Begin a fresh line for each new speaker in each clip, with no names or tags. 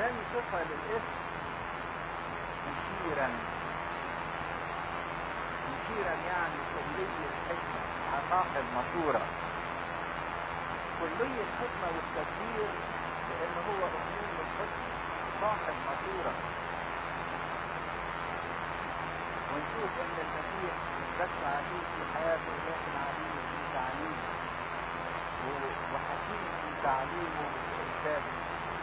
تاني صفة للاسم مشيرا مشيرا يعني كلي الحكمة صاحب مشورة كلي الحكمة والتدبير لأن هو أمين الحكمة صاحب مشورة ونشوف ان المسيح مش بس عزيز في حياته لكن عزيز في تعليمه وحكيم في تعليمه وارشاده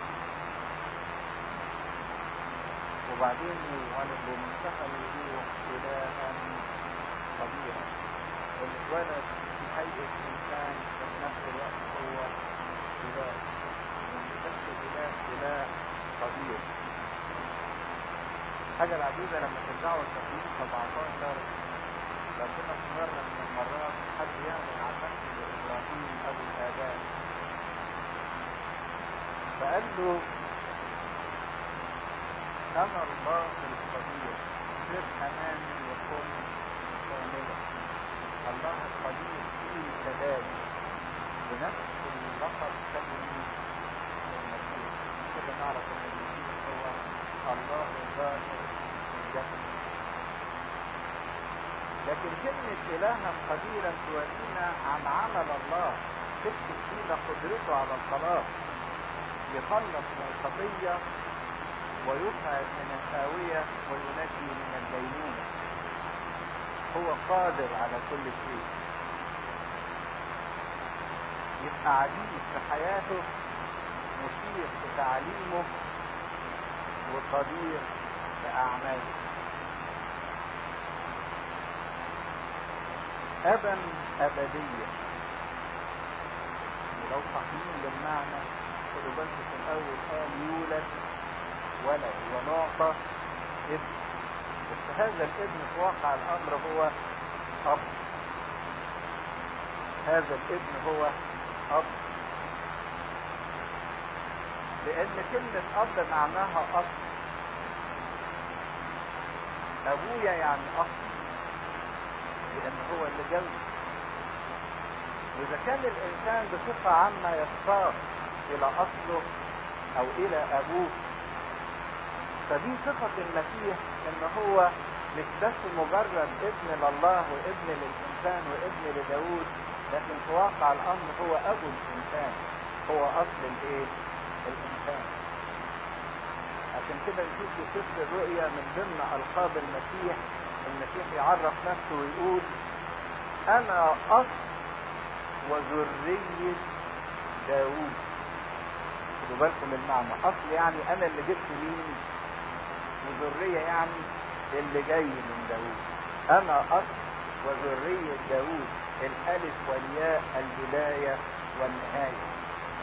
وبعدين بمنتهى الوضوح الها خبيرا اتولد في هيئة انسان وفي نفس الوقت هو اله ومن نفس الاله اله خبير الحاجة العجيبة لما ترجعوا التقويم 17 ربنا في مرة من المرات حد يعمل عن نفسه لإبراهيم أبو الآباء فقال له أنا الله القدير سر أمامي وكن كاملا الله القدير فيه سداد بنفس اللقب كلمة المسيح كده نعرف ان المسيح هو الله الظاهر الجسد لكن كلمة إلها قديرا تورينا عن عمل الله تكتب فينا قدرته على الخلاص يخلص من الخطية ويخرج من الهاوية وينجي من الدينونة هو قادر على كل شيء يبقى عزيز في حياته مشير في تعليمه وقدير في أعماله أبا أبدية ولو صحيحين للمعنى خدوا بالكم في الأول قال يولد ولد ونعطى ابن بس هذا الابن في واقع الأمر هو أب هذا الابن هو أب لأن كلمة أب معناها أصل أبويا يعني أصل لأن هو اللي جوز وإذا كان الإنسان بصفة عامة يختار إلى أصله أو إلى أبوه فدي صفة المسيح إن هو مش بس مجرد ابن لله وابن للإنسان وابن لداود لكن في واقع الأمر هو أبو الإنسان هو أصل الإيه؟ الإنسان عشان كده نشوف في سفر الرؤيا من ضمن ألقاب المسيح المسيح يعرف نفسه ويقول أنا أصل وذرية داوود خدوا بالكم المعنى أصل يعني أنا اللي جبت مين وذرية يعني اللي جاي من داوود أنا أصل وذرية داوود الألف والياء البداية والنهاية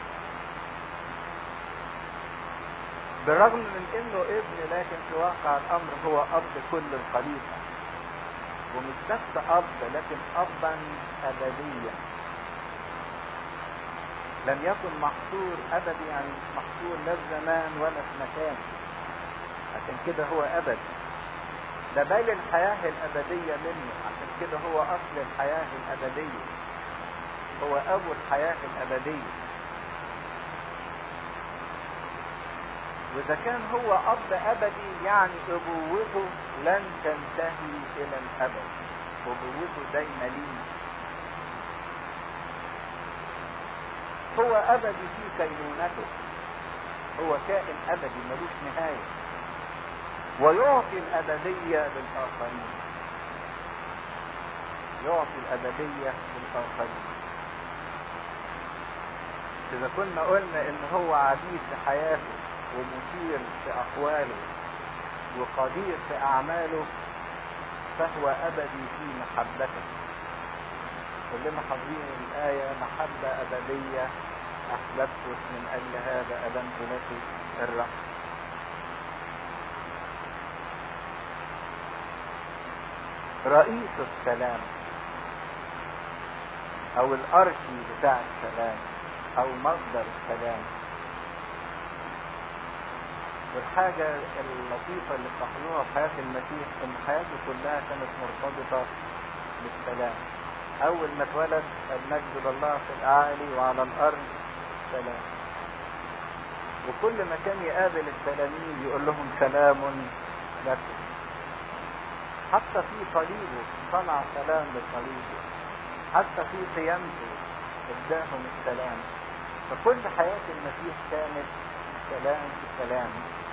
بالرغم من انه ابن لكن في واقع الامر هو اب كل الخليقه ومش بس اب لكن ابا ابديا لم يكن محصور ابدي يعني مش محصور لا في زمان ولا في مكان عشان كده هو ابدي ده بل الحياة الأبدية منه عشان كده هو أصل الحياة الأبدية هو أبو الحياة الأبدية وإذا كان هو أب أبدي يعني أبوته لن تنتهي إلى الأبد أبوته دايما ليه هو أبدي في كينونته هو كائن أبدي ملوش نهاية ويعطي الأبدية للآخرين يعطي الأبدية للآخرين إذا كنا قلنا إن هو عزيز في حياته ومثير في أقواله وقدير في أعماله فهو أبدي في محبته كلنا حافظين الآية محبة أبدية أحببتك من أجل هذا أدمت لك الرحمة رئيس السلام او الارشي بتاع السلام او مصدر السلام والحاجة اللطيفة اللي بتحضرها في حياة المسيح ان حياته كلها كانت مرتبطة بالسلام اول ما اتولد المجد لله في الاعالي وعلى الارض سلام وكل ما كان يقابل التلاميذ يقول لهم سلام لكم حتى في صليبه صنع سلام لصليبه حتى في قيامته اداهم السلام فكل حياة المسيح كانت سلام في سلام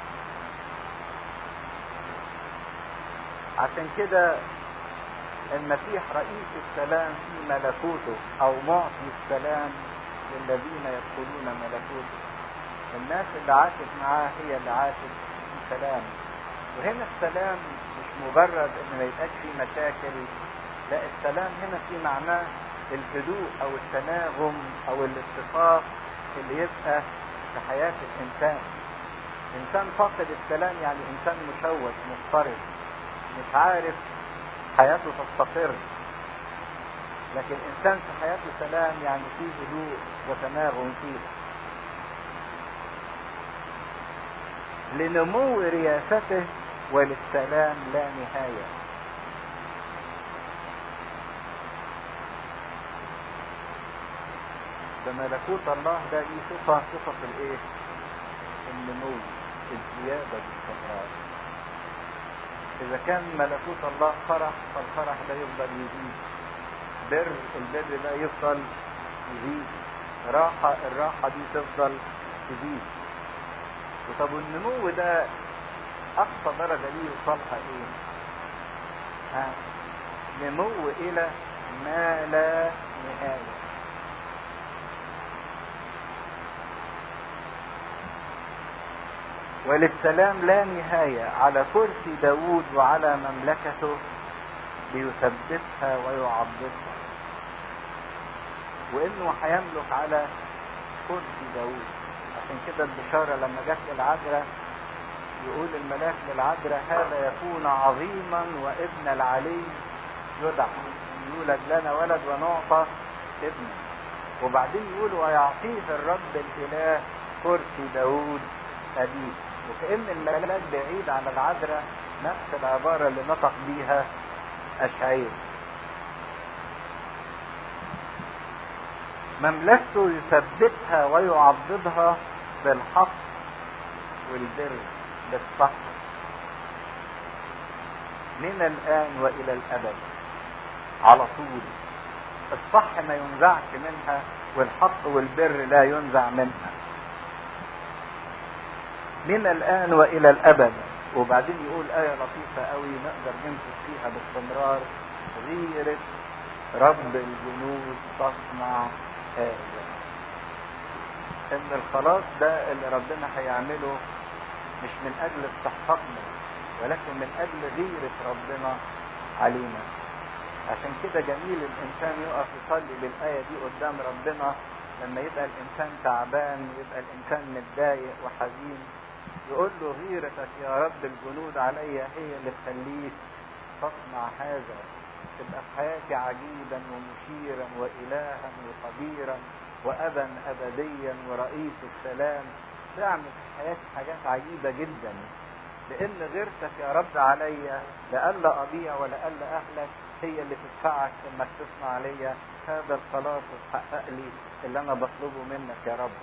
عشان كده المسيح رئيس السلام في ملكوته او معطي السلام للذين يدخلون ملكوته الناس اللي عاشت معاه هي اللي عاشت في سلام وهنا السلام مش مجرد ان ما يبقاش فيه مشاكل لا السلام هنا في معناه الهدوء او التناغم او الاتفاق اللي يبقى في حياة الانسان انسان فاقد السلام يعني انسان مشوش مضطرب مش عارف حياته تستقر لكن انسان في حياته سلام يعني فيه هدوء وتناغم فيه لنمو رياسته وللسلام لا نهايه فملكوت الله ده ليه صفة صفة الايه؟ النمو الزيادة باستمرار. إذا كان ملكوت الله فرح فالفرح ده يفضل يزيد. بر البر ده يفضل يزيد. راحة الراحة دي تفضل تزيد. وطب النمو ده أقصى درجة ليه يوصلها إيه؟ ها؟ نمو إلى ما لا نهاية. وللسلام لا نهاية على كرسي داود وعلى مملكته ليثبتها ويعضدها وانه هيملك على كرسي داود عشان كده البشارة لما جت للعذراء يقول الملاك للعذراء هذا يكون عظيما وابن العلي يدعى يولد لنا ولد ونعطى ابن وبعدين يقول ويعطيه الرب الاله كرسي داود أبيه وكأن الملاك بعيد عن العذراء نفس العبارة اللي نطق بيها أشعير مملكته يثبتها ويعضدها بالحق والبر بالصح من الآن وإلى الأبد على طول الصح ما ينزعش منها والحق والبر لا ينزع منها من الآن وإلى الأبد وبعدين يقول آية لطيفة قوي نقدر نمسك فيها باستمرار غيرة رب الجنود تصنع هذا إن الخلاص ده اللي ربنا هيعمله مش من أجل استحقاقنا ولكن من أجل غيرة ربنا علينا عشان كده جميل الإنسان يقف يصلي بالآية دي قدام ربنا لما يبقى الإنسان تعبان يبقى الإنسان متضايق وحزين يقول له غيرتك يا رب الجنود علي هي اللي تخليك تصنع هذا تبقى في حياتي عجيبا ومشيرا وإلها وقديرا وأبا أبديا ورئيس السلام تعمل في حياتي حاجات عجيبة جدا لأن غيرتك يا رب عليا لألا أضيع ولألا أهلك هي اللي تدفعك إنك تصنع ليا هذا الخلاص وتحقق لي اللي أنا بطلبه منك يا رب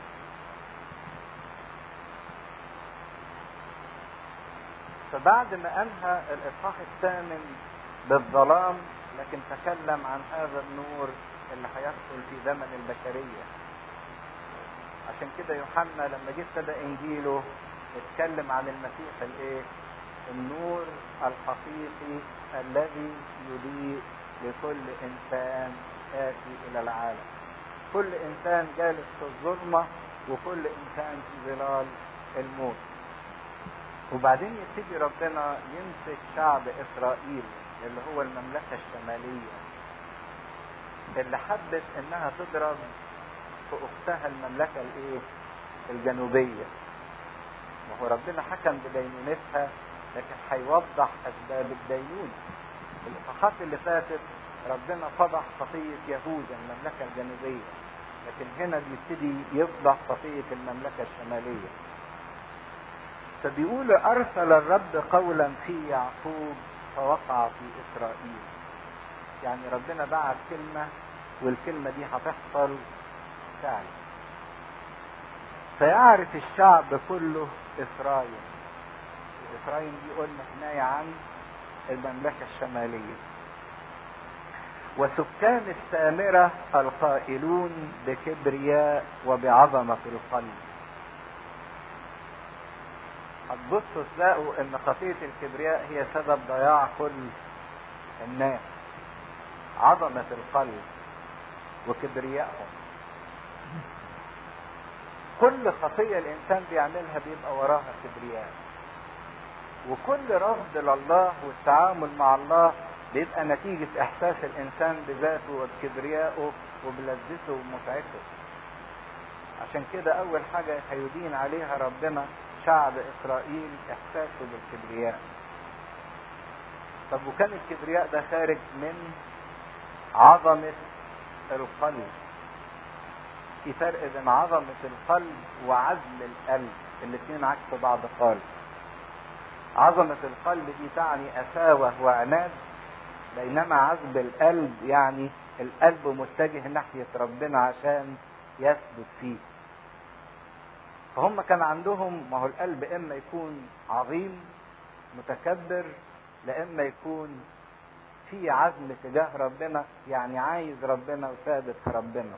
فبعد ما انهى الاصحاح الثامن بالظلام لكن تكلم عن هذا النور اللي هيحصل في زمن البشريه عشان كده يوحنا لما جه ابتدى انجيله اتكلم عن المسيح الايه النور الحقيقي الذي يضيء لكل انسان اتي الى العالم كل انسان جالس في الظلمه وكل انسان في ظلال الموت وبعدين يبتدي ربنا يمسك شعب اسرائيل اللي هو المملكه الشماليه اللي حبت انها تضرب في اختها المملكه الايه الجنوبيه وهو ربنا حكم بدينونتها لكن هيوضح اسباب الدينونه الاصحاحات اللي فاتت ربنا فضح خطيه يهوذا المملكه الجنوبيه لكن هنا بيبتدي يفضح خطيه المملكه الشماليه فبيقول ارسل الرب قولا في يعقوب فوقع في اسرائيل يعني ربنا بعت كلمه والكلمه دي هتحصل فعلا فيعرف الشعب كله إسرائيل إسرائيل دي قلنا حماية عن المملكة الشمالية وسكان السامرة القائلون بكبرياء وبعظمة القلب هتبصوا تلاقوا ان خطية الكبرياء هي سبب ضياع كل الناس عظمة القلب وكبريائهم كل خطية الإنسان بيعملها بيبقى وراها كبرياء وكل رفض لله والتعامل مع الله بيبقى نتيجة إحساس الإنسان بذاته وبكبريائه وبلذته ومتعته عشان كده أول حاجة هيدين عليها ربنا شعب إسرائيل إحساسه بالكبرياء طب وكان الكبرياء ده خارج من عظمة القلب في فرق بين عظمة القلب وعزم القلب الاثنين عكس بعض خالص عظمة القلب دي تعني أساوة وعناد بينما عزم القلب يعني القلب متجه ناحية ربنا عشان يثبت فيه فهم كان عندهم ما هو القلب إما يكون عظيم متكبر لا إما يكون في عزم تجاه ربنا يعني عايز ربنا وثابت في ربنا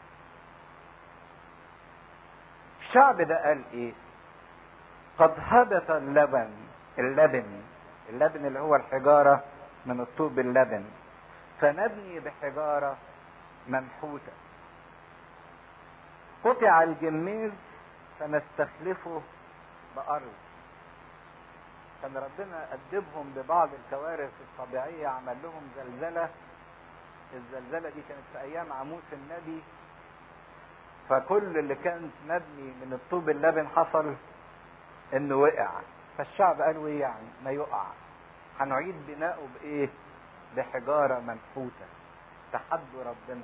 الشعب ده قال ايه قد هبط اللبن اللبن اللبن اللي هو الحجارة من الطوب اللبن فنبني بحجارة منحوتة قطع الجميز فنستخلفه بأرض كان ربنا أدبهم ببعض الكوارث الطبيعية عمل لهم زلزلة الزلزلة دي كانت في أيام عموس النبي فكل اللي كان مبني من الطوب اللبن حصل انه وقع فالشعب قالوا ايه يعني ما يقع هنعيد بناؤه بايه بحجارة منحوتة تحدوا ربنا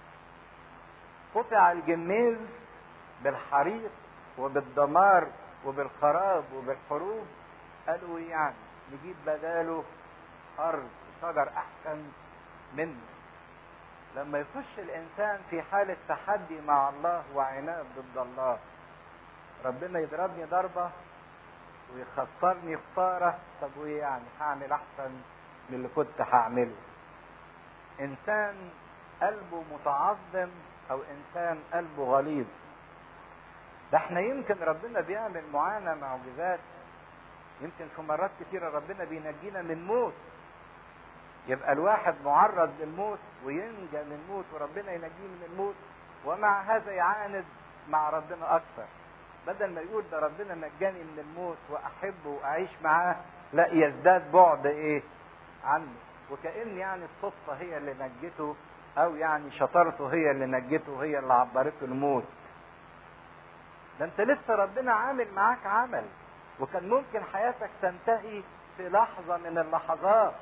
قطع الجميز بالحريق وبالدمار وبالخراب وبالحروب قالوا ايه يعني نجيب بداله ارض شجر احسن منه لما يخش الانسان في حالة تحدي مع الله وعناد ضد الله ربنا يضربني ضربة ويخسرني خسارة طب وايه يعني هعمل احسن من اللي كنت هعمله انسان قلبه متعظم او انسان قلبه غليظ ده احنا يمكن ربنا بيعمل معانا معجزات يمكن في مرات كتيرة ربنا بينجينا من موت يبقى الواحد معرض للموت وينجى من الموت وربنا ينجيه من الموت ومع هذا يعاند مع ربنا اكثر بدل ما يقول ده ربنا نجاني من الموت واحبه واعيش معاه لا يزداد بعد ايه عنه وكأن يعني الصدفة هي اللي نجته او يعني شطارته هي اللي نجته هي اللي عبرته الموت ده انت لسه ربنا عامل معاك عمل وكان ممكن حياتك تنتهي في لحظة من اللحظات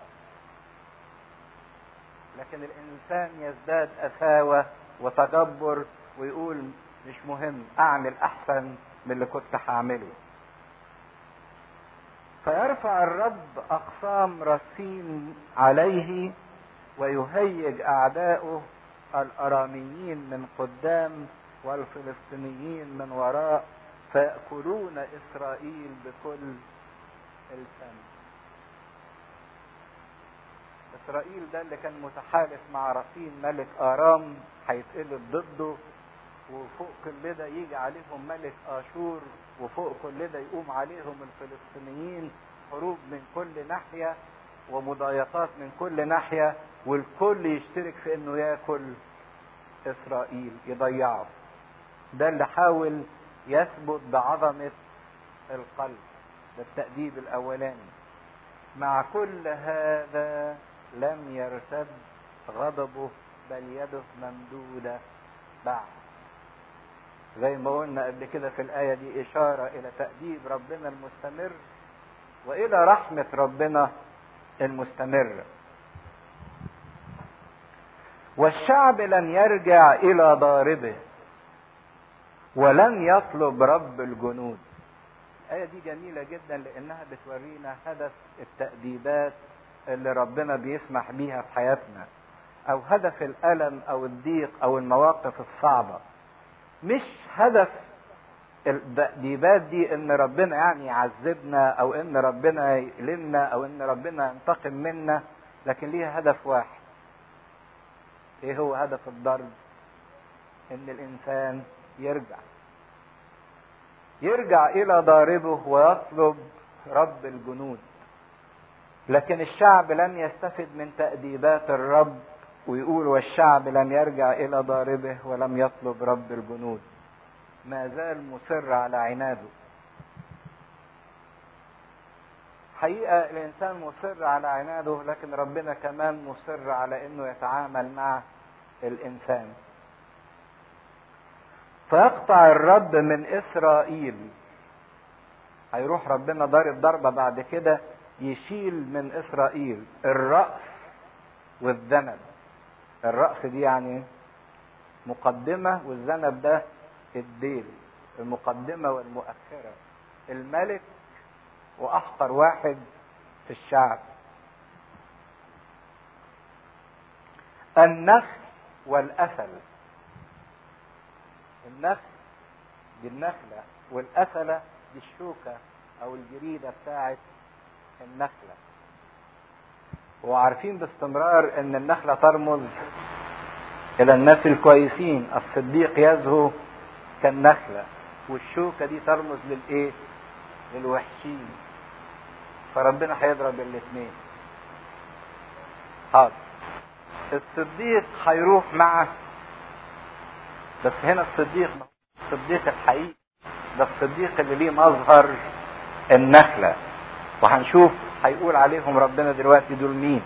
لكن الانسان يزداد اساوة وتجبر ويقول مش مهم اعمل احسن من اللي كنت هعمله فيرفع الرب اقسام رصين عليه ويهيج اعداؤه الاراميين من قدام والفلسطينيين من وراء فيأكلون إسرائيل بكل الفم إسرائيل ده اللي كان متحالف مع رصين ملك آرام هيتقلب ضده وفوق كل ده يجي عليهم ملك آشور وفوق كل ده يقوم عليهم الفلسطينيين حروب من كل ناحية ومضايقات من كل ناحية والكل يشترك في انه ياكل اسرائيل يضيعه ده اللي حاول يثبت بعظمة القلب ده التأديب الأولاني مع كل هذا لم يرتد غضبه بل يده ممدودة بعد زي ما قلنا قبل كده في الآية دي إشارة إلى تأديب ربنا المستمر وإلى رحمة ربنا المستمرة والشعب لن يرجع إلى ضاربه ولن يطلب رب الجنود الآية دي جميلة جدا لأنها بتورينا هدف التأديبات اللي ربنا بيسمح بيها في حياتنا أو هدف الألم أو الضيق أو المواقف الصعبة مش هدف التأديبات دي ان ربنا يعني يعذبنا او ان ربنا يألمنا او ان ربنا ينتقم منا لكن ليها هدف واحد ايه هو هدف الضرب ان الانسان يرجع يرجع الى ضاربه ويطلب رب الجنود لكن الشعب لم يستفد من تأديبات الرب ويقول والشعب لم يرجع الى ضاربه ولم يطلب رب الجنود ما زال مصر على عناده حقيقة الإنسان مصر على عناده لكن ربنا كمان مصر على إنه يتعامل مع الإنسان فيقطع الرب من إسرائيل هيروح ربنا ضارب ضربة بعد كده يشيل من إسرائيل الرأس والذنب الرأس دي يعني مقدمة والذنب ده الديل المقدمة والمؤخرة الملك وأحقر واحد في الشعب النخل والأسل النخل دي النخلة والأسلة دي الشوكة أو الجريدة بتاعت النخلة وعارفين باستمرار ان النخلة ترمز الى الناس الكويسين الصديق يزهو كالنخلة والشوكة دي ترمز للايه للوحشين فربنا هيضرب الاثنين حاضر الصديق هيروح مع بس هنا الصديق الصديق الحقيقي ده الصديق اللي ليه مظهر النخلة وهنشوف هيقول عليهم ربنا دلوقتي دول مين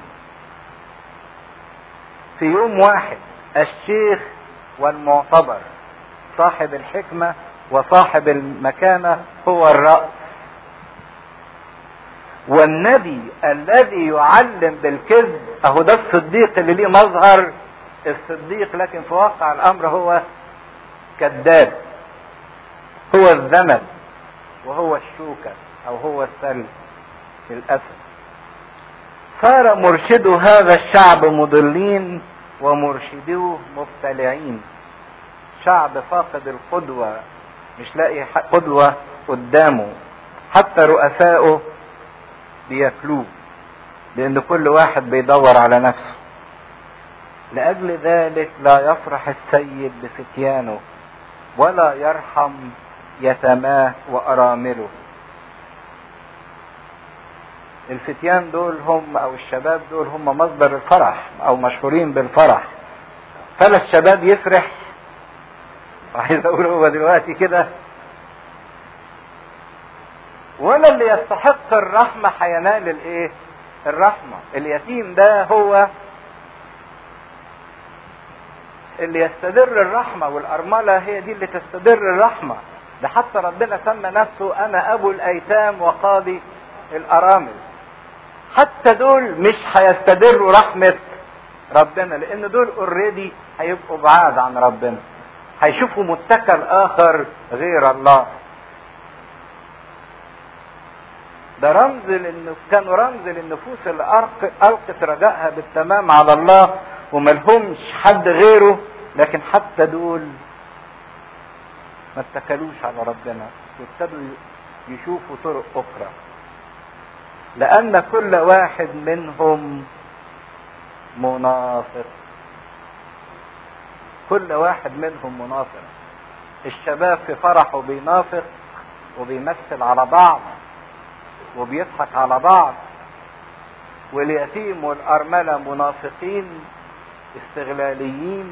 في يوم واحد الشيخ والمعتبر صاحب الحكمة وصاحب المكانة هو الرأس والنبي الذي يعلم بالكذب اهو ده الصديق اللي ليه مظهر الصديق لكن في واقع الامر هو كذاب هو الذنب وهو الشوكة او هو السلب للأسف صار مرشدو هذا الشعب مضلين ومرشدوه مبتلعين شعب فاقد القدوة مش لاقي قدوة قدامه حتى رؤسائه بياكلوه لأن كل واحد بيدور على نفسه لأجل ذلك لا يفرح السيد بفتيانه ولا يرحم يتماه وأرامله الفتيان دول هم او الشباب دول هم مصدر الفرح او مشهورين بالفرح فلا الشباب يفرح عايز اقول هو دلوقتي كده ولا اللي يستحق الرحمة هينال الايه الرحمة اليتيم ده هو اللي يستدر الرحمة والأرملة هي دي اللي تستدر الرحمة ده حتى ربنا سمى نفسه أنا أبو الأيتام وقاضي الأرامل حتى دول مش هيستدروا رحمة ربنا لأن دول اوريدي هيبقوا بعاد عن ربنا هيشوفوا متكل آخر غير الله ده رمز لانه كانوا رمز للنفوس اللي القت رجائها بالتمام على الله وملهمش حد غيره لكن حتى دول ما اتكلوش على ربنا وابتدوا يشوفوا طرق اخرى لان كل واحد منهم منافق كل واحد منهم منافق الشباب في فرحه بينافق وبيمثل على بعض وبيضحك على بعض واليتيم والأرملة منافقين استغلاليين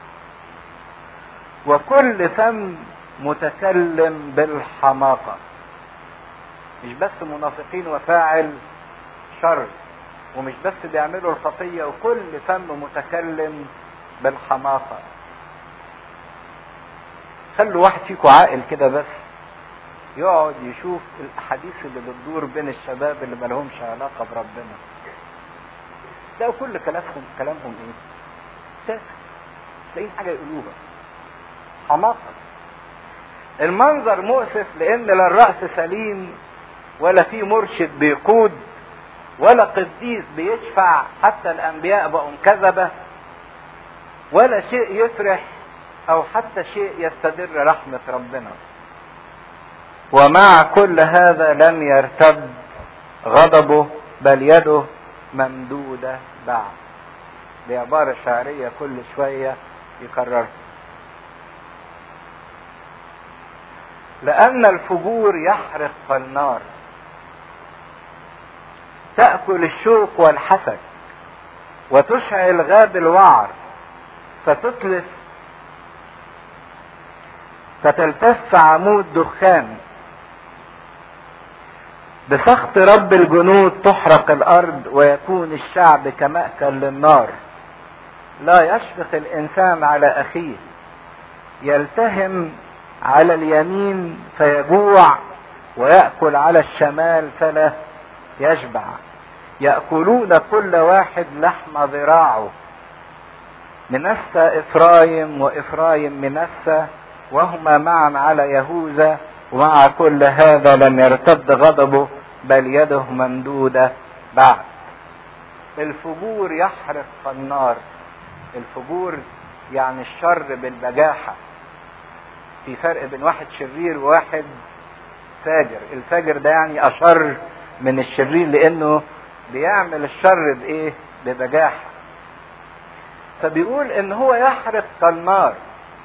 وكل فم متكلم بالحماقة مش بس منافقين وفاعل شر ومش بس بيعملوا الخطية وكل فم متكلم بالحماقة خلوا واحد فيكم عاقل كده بس يقعد يشوف الاحاديث اللي بتدور بين الشباب اللي ما لهمش علاقه بربنا ده كل كلامهم كلامهم ايه تافه لاقيين حاجه يقولوها حماقه المنظر مؤسف لان لا الراس سليم ولا في مرشد بيقود ولا قديس بيشفع حتى الانبياء بقوا كذبه ولا شيء يفرح او حتى شيء يستدر رحمه ربنا ومع كل هذا لم يرتد غضبه بل يده ممدودة بعد دي عبارة شعرية كل شوية يكررها لأن الفجور يحرق النار تأكل الشوك والحسد وتشعل غاب الوعر فتتلف فتلتف عمود دخان بسخط رب الجنود تحرق الارض ويكون الشعب كمأكل للنار لا يشفق الانسان على اخيه يلتهم على اليمين فيجوع ويأكل على الشمال فلا يشبع يأكلون كل واحد لحم ذراعه منسى إفرايم وإفرايم منسى وهما معا على يهوذا ومع كل هذا لم يرتد غضبه بل يده ممدودة بعد الفجور يحرق النار الفجور يعني الشر بالبجاحة في فرق بين واحد شرير وواحد فاجر الفاجر ده يعني أشر من الشرير لأنه بيعمل الشر بإيه ببجاحة فبيقول إن هو يحرق كالنار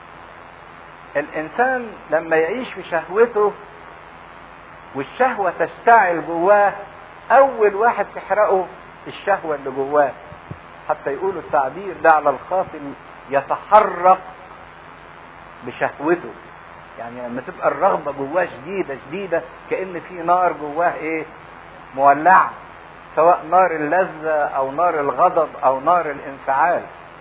الانسان لما يعيش في شهوته والشهوة تشتعل جواه اول واحد تحرقه الشهوة اللي جواه حتى يقولوا التعبير ده على الخاطئ يتحرك بشهوته يعني لما تبقى الرغبة جواه شديدة شديدة كأن في نار جواه ايه مولعة سواء نار اللذة او نار الغضب او نار الانفعال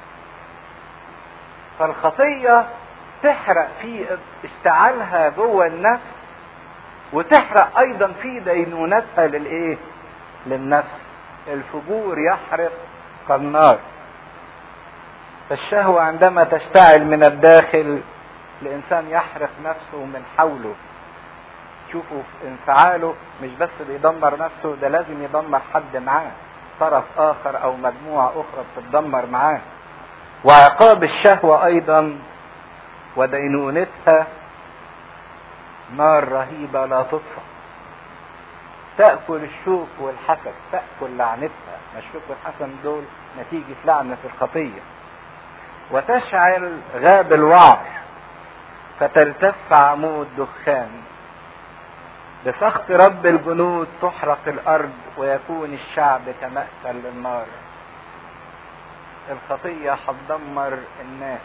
فالخطية تحرق في اشتعالها جوه النفس وتحرق ايضا في دينونتها للايه للنفس الفجور يحرق كالنار فالشهوة عندما تشتعل من الداخل الانسان يحرق نفسه من حوله شوفوا في انفعاله مش بس بيدمر نفسه ده لازم يدمر حد معاه طرف اخر او مجموعة اخرى بتتدمر معاه وعقاب الشهوة ايضا ودينونتها نار رهيبة لا تطفى تأكل الشوك والحسد تأكل لعنتها الشوك والحسد دول نتيجة لعنة الخطية وتشعل غاب الوعر فتلتف عمود دخان بسخط رب الجنود تحرق الأرض ويكون الشعب كمأكل للنار الخطية هتدمر الناس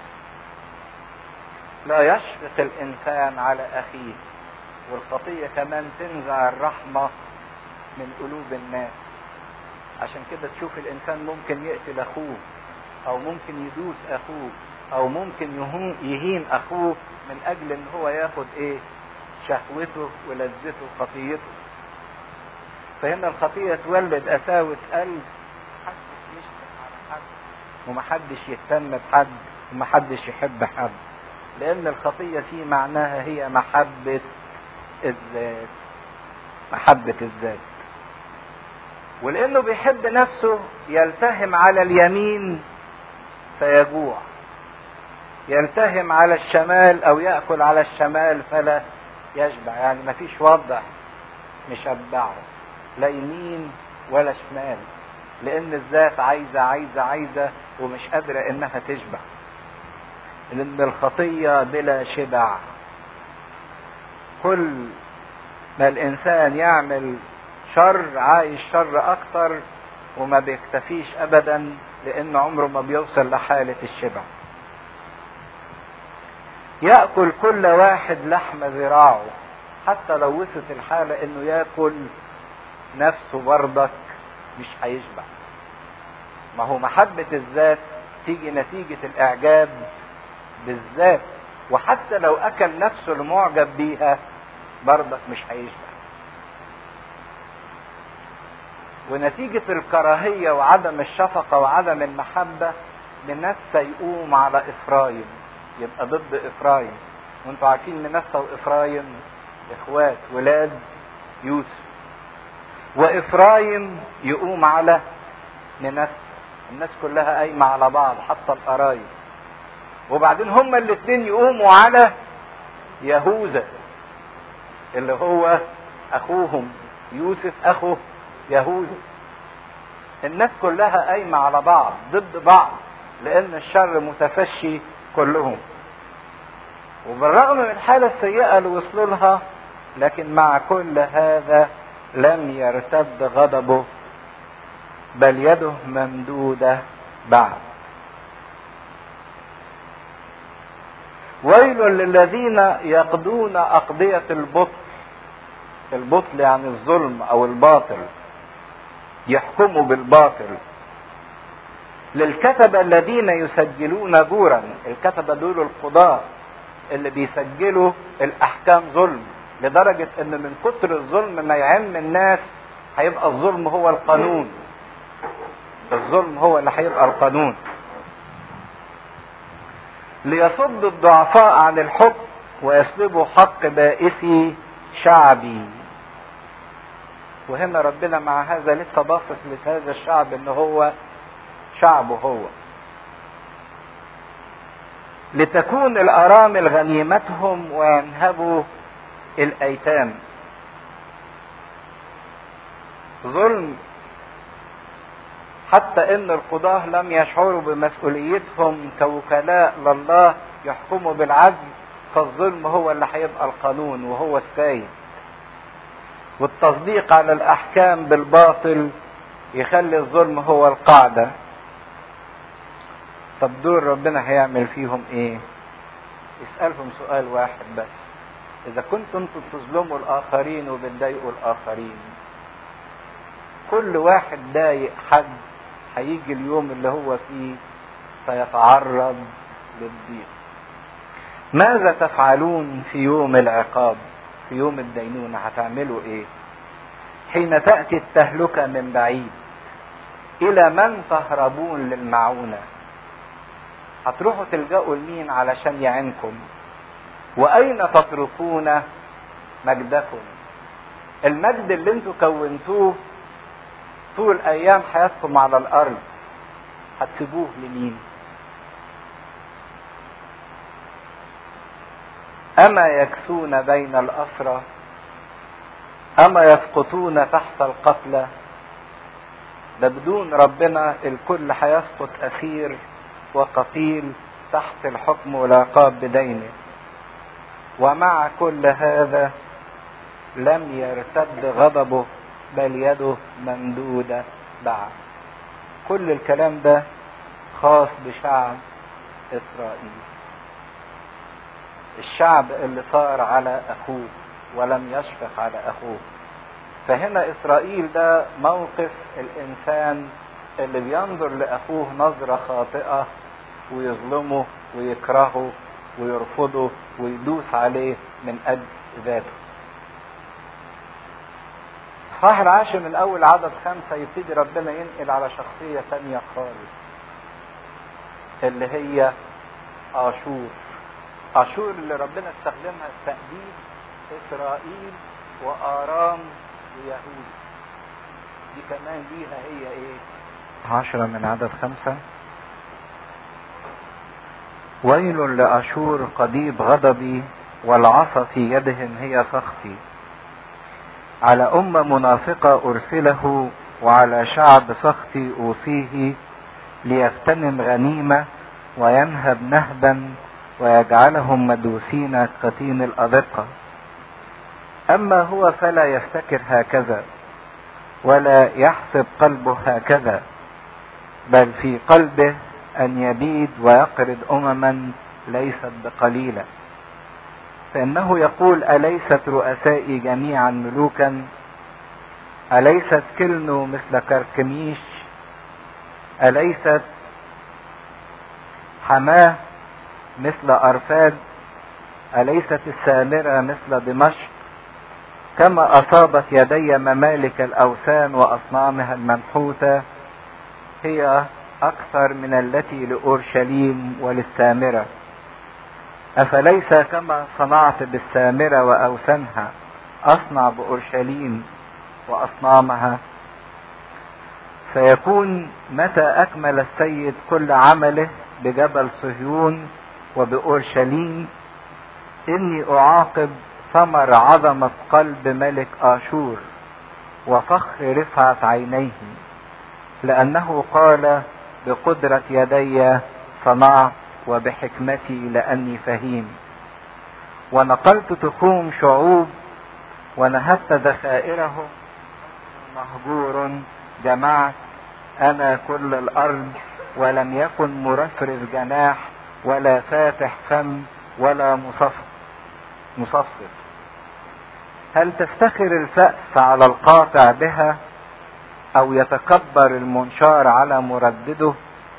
لا يشفق الانسان على اخيه والخطيه كمان تنزع الرحمه من قلوب الناس عشان كده تشوف الانسان ممكن يقتل اخوه او ممكن يدوس اخوه او ممكن يهين اخوه من اجل ان هو ياخد ايه شهوته ولذته خطيته فهنا الخطيه تولد قساوه قلب محدش يشفق على حد ومحدش يهتم بحد ومحدش يحب حد لأن الخطية في معناها هي محبة الذات محبة الذات ولأنه بيحب نفسه يلتهم على اليمين فيجوع يلتهم على الشمال أو يأكل على الشمال فلا يشبع يعني مفيش وضع مشبعه لا يمين ولا شمال لأن الذات عايزة عايزة عايزة ومش قادرة إنها تشبع لأن الخطية بلا شبع كل ما الإنسان يعمل شر عايش شر أكتر وما بيكتفيش أبدا لأن عمره ما بيوصل لحالة الشبع يأكل كل واحد لحم ذراعه حتى لو وصلت الحالة إنه يأكل نفسه برضك مش هيشبع ما هو محبة الذات تيجي نتيجة الإعجاب بالذات وحتى لو اكل نفسه المعجب بيها برضك مش هيشبع ونتيجة الكراهية وعدم الشفقة وعدم المحبة منسى يقوم على إفرايم يبقى ضد إفرايم وانتوا عارفين منسى وإفرايم إخوات ولاد يوسف وإفرايم يقوم على منسى الناس كلها قايمة على بعض حتى القرايب وبعدين هما الاثنين يقوموا على يهوذا اللي هو اخوهم يوسف اخو يهوذا الناس كلها قايمة على بعض ضد بعض لان الشر متفشي كلهم وبالرغم من الحالة السيئة اللي وصلوا لها لكن مع كل هذا لم يرتد غضبه بل يده ممدودة بعد ويل للذين يقضون أقضية البطل البطل يعني الظلم أو الباطل يحكموا بالباطل للكتبة الذين يسجلون جورا الكتبة دول القضاة اللي بيسجلوا الأحكام ظلم لدرجة ان من كتر الظلم ما يعم الناس هيبقى الظلم هو القانون الظلم هو اللي هيبقى القانون ليصد الضعفاء عن الحكم ويسلبوا حق بائسي شعبي وهنا ربنا مع هذا لسه باصص لهذا الشعب ان هو شعبه هو لتكون الارامل غنيمتهم وينهبوا الايتام ظلم حتى ان القضاة لم يشعروا بمسؤوليتهم كوكلاء لله يحكموا بالعدل فالظلم هو اللي هيبقى القانون وهو السيد والتصديق على الاحكام بالباطل يخلي الظلم هو القاعدة طب دول ربنا هيعمل فيهم ايه اسألهم سؤال واحد بس اذا كنتم انتم تظلموا الاخرين وبتضايقوا الاخرين كل واحد ضايق حد هيجي اليوم اللي هو فيه سيتعرض للضيق ماذا تفعلون في يوم العقاب في يوم الدينونة هتعملوا ايه حين تأتي التهلكة من بعيد الى من تهربون للمعونة هتروحوا تلجأوا لمين علشان يعينكم واين تتركون مجدكم المجد اللي انتوا كونتوه طول ايام حياتكم على الارض هتسيبوه لمين اما يكسون بين الاسرى اما يسقطون تحت القتلى ده بدون ربنا الكل هيسقط اسير وقتيل تحت الحكم والعقاب بدينه ومع كل هذا لم يرتد غضبه بل يده ممدودة بعد كل الكلام ده خاص بشعب إسرائيل الشعب اللي صار على أخوه ولم يشفق على أخوه فهنا إسرائيل ده موقف الإنسان اللي بينظر لأخوه نظرة خاطئة ويظلمه ويكرهه ويرفضه ويدوس عليه من أجل ذاته الإصحاح العاشر من أول عدد خمسة يبتدي ربنا ينقل على شخصية تانية خالص اللي هي آشور آشور اللي ربنا استخدمها لتأديب إسرائيل وآرام ويهود دي كمان ليها هي إيه؟ عشرة من عدد خمسة ويل لأشور قضيب غضبي والعصا في يدهم هي سخطي على أمة منافقة أرسله وعلى شعب سخطي أوصيه ليغتنم غنيمة وينهب نهبا ويجعلهم مدوسين كتين الأذقة أما هو فلا يفتكر هكذا ولا يحسب قلبه هكذا بل في قلبه أن يبيد ويقرض أمما ليست بقليلة فإنه يقول أليست رؤسائي جميعا ملوكا أليست كلنو مثل كركميش أليست حماه مثل أرفاد أليست السامرة مثل دمشق كما أصابت يدي ممالك الأوثان وأصنامها المنحوتة هي أكثر من التي لأورشليم وللسامرة أفليس كما صنعت بالسامرة وأوثانها أصنع بأورشليم وأصنامها فيكون متى أكمل السيد كل عمله بجبل صهيون وبأورشليم إني أعاقب ثمر عظمة قلب ملك آشور وفخر رفعة عينيه لأنه قال بقدرة يدي صنعت وبحكمتي لأني فهيم ونقلت تخوم شعوب ونهبت ذخائرهم مهجور جمعت أنا كل الأرض ولم يكن مرفرف جناح ولا فاتح فم ولا مصفصف مصفصف هل تفتخر الفأس على القاطع بها أو يتكبر المنشار على مردده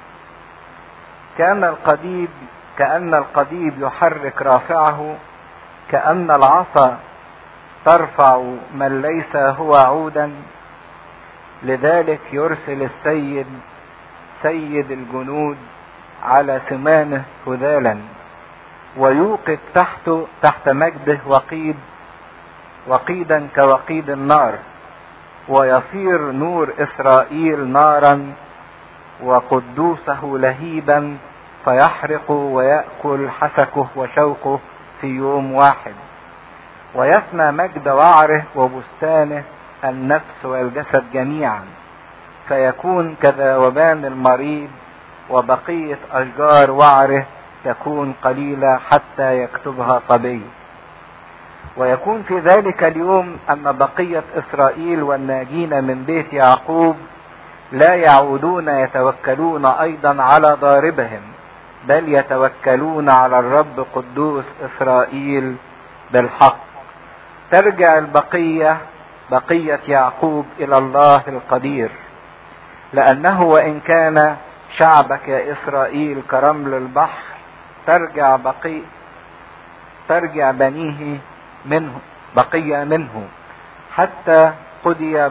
كان القضيب كأن القضيب يحرك رافعه كأن العصا ترفع من ليس هو عودا لذلك يرسل السيد سيد الجنود على سمانه هذالا ويوقد تحته تحت مجده وقيد وقيدا كوقيد النار ويصير نور اسرائيل نارا وقدوسه لهيبا فيحرق ويأكل حسكه وشوقه في يوم واحد ويفنى مجد وعره وبستانه النفس والجسد جميعا فيكون كذوبان المريض وبقية أشجار وعره تكون قليلة حتى يكتبها صبي ويكون في ذلك اليوم أن بقية إسرائيل والناجين من بيت يعقوب لا يعودون يتوكلون أيضا على ضاربهم بل يتوكلون على الرب قدوس إسرائيل بالحق ترجع البقية بقية يعقوب إلى الله القدير لأنه وإن كان شعبك يا إسرائيل كرمل البحر ترجع بقي ترجع بنيه منه بقية منه حتى قضي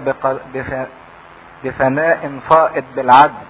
بفناء فائض بالعدل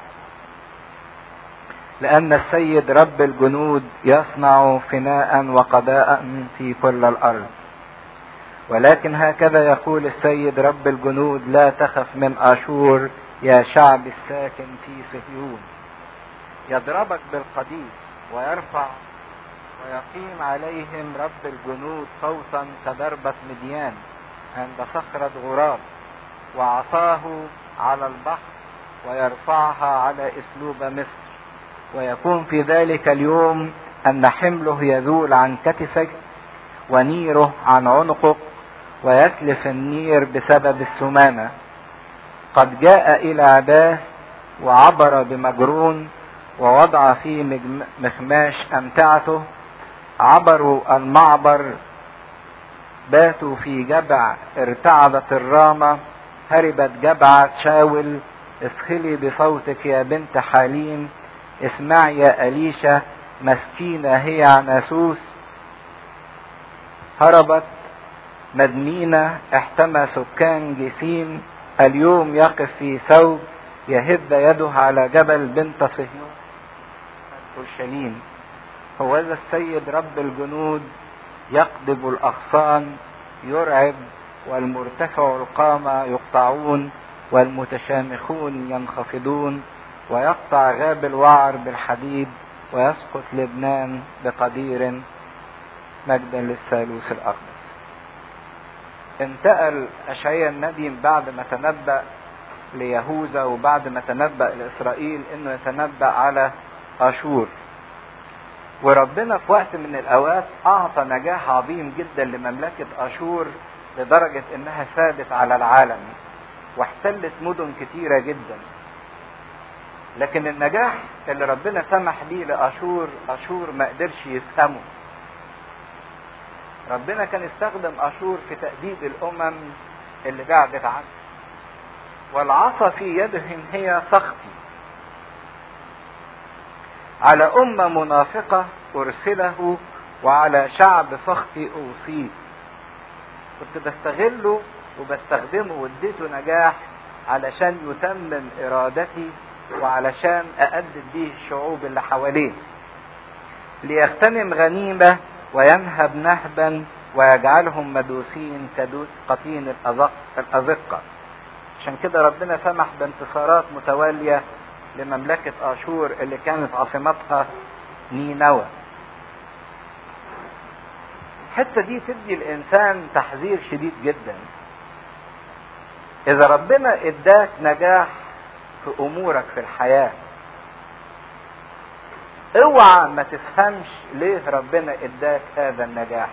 لأن السيد رب الجنود يصنع فناء وقضاء في كل الأرض ولكن هكذا يقول السيد رب الجنود لا تخف من أشور يا شعب الساكن في صهيون يضربك بالقديس ويرفع ويقيم عليهم رب الجنود صوتا كضربة مديان عند صخرة غراب وعصاه على البحر ويرفعها على اسلوب مصر ويكون في ذلك اليوم ان حمله يزول عن كتفك ونيره عن عنقك ويتلف النير بسبب السمانة قد جاء الى عباس وعبر بمجرون ووضع فيه مخماش امتعته عبروا المعبر باتوا في جبع ارتعدت الرامة هربت جبعة شاول اسخلي بصوتك يا بنت حليم اسمعي يا أليشة مسكينة هي عناسوس هربت مدمينة احتمى سكان جسيم اليوم يقف في ثوب يهد يده على جبل بنت صهيون اورشليم هو ذا السيد رب الجنود يقضب الاغصان يرعب والمرتفع القامة يقطعون والمتشامخون ينخفضون ويقطع غاب الوعر بالحديد ويسقط لبنان بقدير مجدا للثالوث الأقدس انتقل أشعيا النبي بعد ما تنبأ ليهوذا وبعد ما تنبأ لإسرائيل إنه يتنبأ على أشور وربنا في وقت من الأوقات أعطى نجاح عظيم جدا لمملكة أشور لدرجة إنها سادت على العالم واحتلت مدن كتيرة جدا لكن النجاح اللي ربنا سمح بيه لأشور أشور ما قدرش يفهمه ربنا كان استخدم أشور في تأديب الأمم اللي بعدت عنه والعصا في يدهم هي سخطي على أمة منافقة أرسله وعلى شعب سخطي أوصيه كنت بستغله وبستخدمه واديته نجاح علشان يتمم إرادتي وعلشان أأدب به الشعوب اللي حواليه ليغتنم غنيمة وينهب نهبا ويجعلهم مدوسين كقطين الأزقة عشان كده ربنا سمح بانتصارات متوالية لمملكة آشور اللي كانت عاصمتها نينوى الحتة دي تدي الإنسان تحذير شديد جدا إذا ربنا إداك نجاح في أمورك في الحياة اوعى ما تفهمش ليه ربنا اداك هذا النجاح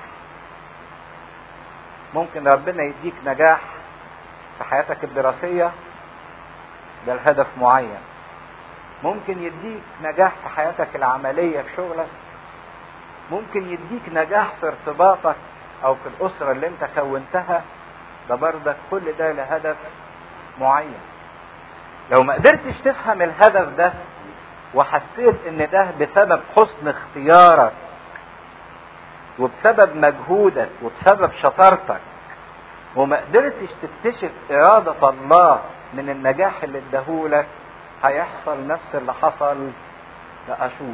ممكن ربنا يديك نجاح في حياتك الدراسية ده الهدف معين ممكن يديك نجاح في حياتك العملية في شغلك ممكن يديك نجاح في ارتباطك او في الاسرة اللي انت كونتها ده بردك كل ده لهدف معين لو ما قدرتش تفهم الهدف ده وحسيت ان ده بسبب حسن اختيارك وبسبب مجهودك وبسبب شطارتك وما قدرتش تكتشف إرادة الله من النجاح اللي اداهولك هيحصل نفس اللي حصل لأشور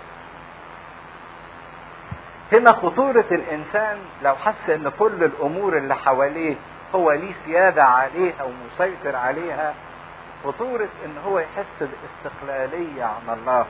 هنا خطورة الإنسان لو حس إن كل الأمور اللي حواليه هو ليه سيادة عليها ومسيطر عليها خطورة إن هو يحس باستقلالية عن الله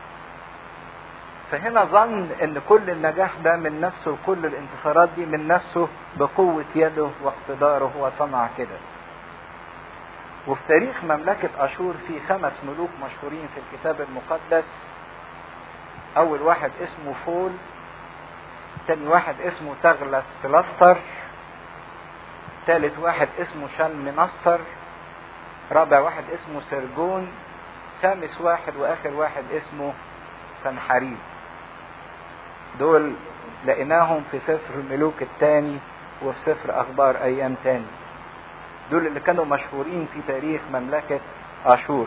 فهنا ظن ان كل النجاح ده من نفسه وكل الانتصارات دي من نفسه بقوة يده واقتداره هو صنع كده وفي تاريخ مملكة أشور في خمس ملوك مشهورين في الكتاب المقدس أول واحد اسمه فول تاني واحد اسمه تغلس فلستر تالت واحد اسمه شلمنصر رابع واحد اسمه سرجون خامس واحد واخر واحد اسمه سنحريب دول لقيناهم في سفر الملوك الثاني وفي سفر اخبار ايام تاني دول اللي كانوا مشهورين في تاريخ مملكة اشور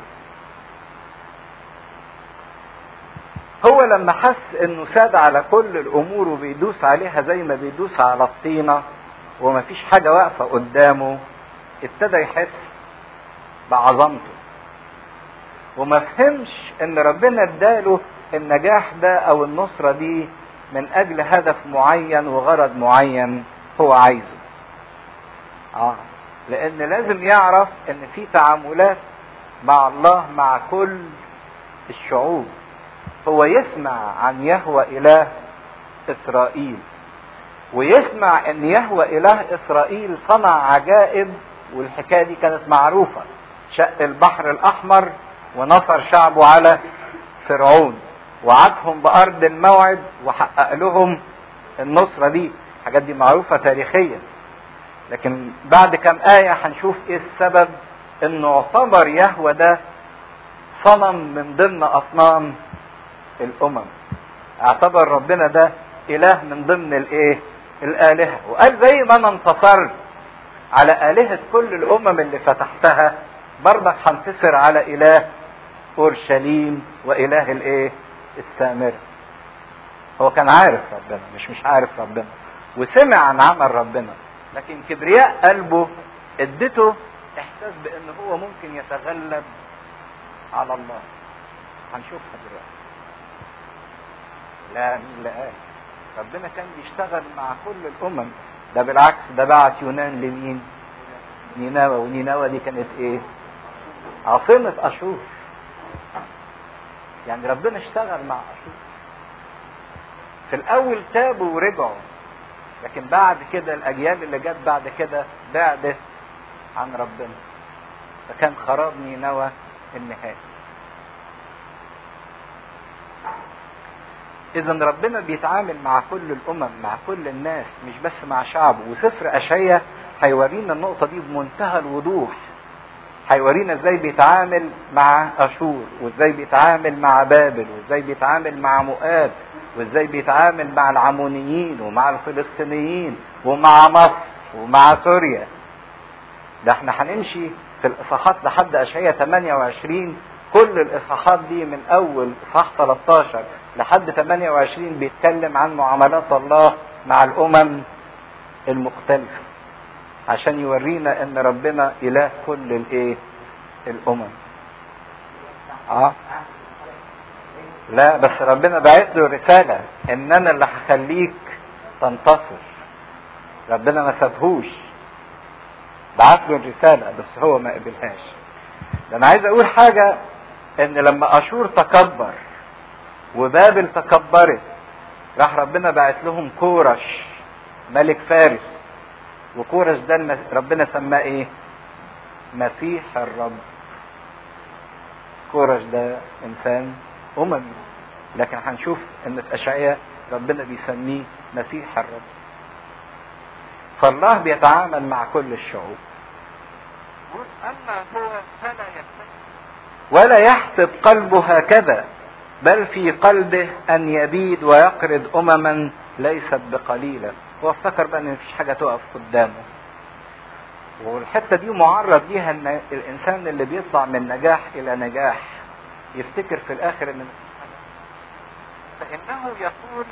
هو لما حس انه ساد على كل الامور وبيدوس عليها زي ما بيدوس على الطينة ومفيش حاجة واقفة قدامه ابتدى يحس بعظمته وما فهمش ان ربنا اداله النجاح ده او النصرة دي من اجل هدف معين وغرض معين هو عايزه اه لان لازم يعرف ان في تعاملات مع الله مع كل الشعوب هو يسمع عن يهوى اله اسرائيل ويسمع ان يهوى اله اسرائيل صنع عجائب والحكايه دي كانت معروفه شق البحر الاحمر ونصر شعبه على فرعون وعدهم بارض الموعد وحقق لهم النصره دي الحاجات دي معروفه تاريخيا لكن بعد كم ايه هنشوف ايه السبب انه اعتبر يهوى ده صنم من ضمن اصنام الامم اعتبر ربنا ده اله من ضمن الايه الالهه وقال زي ما انا انتصرت على الهه كل الامم اللي فتحتها برضك هنتصر على اله اورشليم واله الايه السامره هو كان عارف ربنا مش مش عارف ربنا وسمع عن عمل ربنا لكن كبرياء قلبه ادته احساس بان هو ممكن يتغلب على الله هنشوفها دلوقتي لا مين لا قال ربنا كان بيشتغل مع كل الامم ده بالعكس ده بعت يونان لمين نينوى ونينوى دي كانت ايه عاصمة اشور يعني ربنا اشتغل مع اشور في الاول تابوا ورجعوا لكن بعد كده الاجيال اللي جت بعد كده بعدت عن ربنا فكان خراب نينوى النهائي اذا ربنا بيتعامل مع كل الامم مع كل الناس مش بس مع شعبه وسفر اشعيا هيورينا النقطة دي بمنتهى الوضوح هيورينا ازاي بيتعامل مع اشور وازاي بيتعامل مع بابل وازاي بيتعامل مع مؤاب وازاي بيتعامل مع العمونيين ومع الفلسطينيين ومع مصر ومع سوريا ده احنا هنمشي في الاصحاحات لحد اشعياء 28 كل الاصحاحات دي من اول اصحاح 13 لحد 28 بيتكلم عن معاملات الله مع الامم المختلفه عشان يورينا ان ربنا اله كل الايه الامم اه لا بس ربنا بعت له رسالة ان انا اللي هخليك تنتصر ربنا ما سابهوش بعت له الرسالة بس هو ما قبلهاش ده انا عايز اقول حاجة ان لما اشور تكبر وبابل تكبرت راح ربنا بعت لهم كورش
ملك فارس وكورش ده ربنا سماه ايه مسيح الرب كورش ده انسان اممي لكن هنشوف ان في اشعياء ربنا بيسميه مسيح الرب فالله بيتعامل مع كل الشعوب
اما هو فلا يفتكر
ولا يحسب قلبه هكذا بل في قلبه ان يبيد ويقرض امما ليست بقليله هو افتكر بقى ان مفيش حاجه تقف قدامه والحته دي معرض ليها ان الانسان اللي بيطلع من نجاح الى نجاح يفتكر في الاخر ان
فانه يقول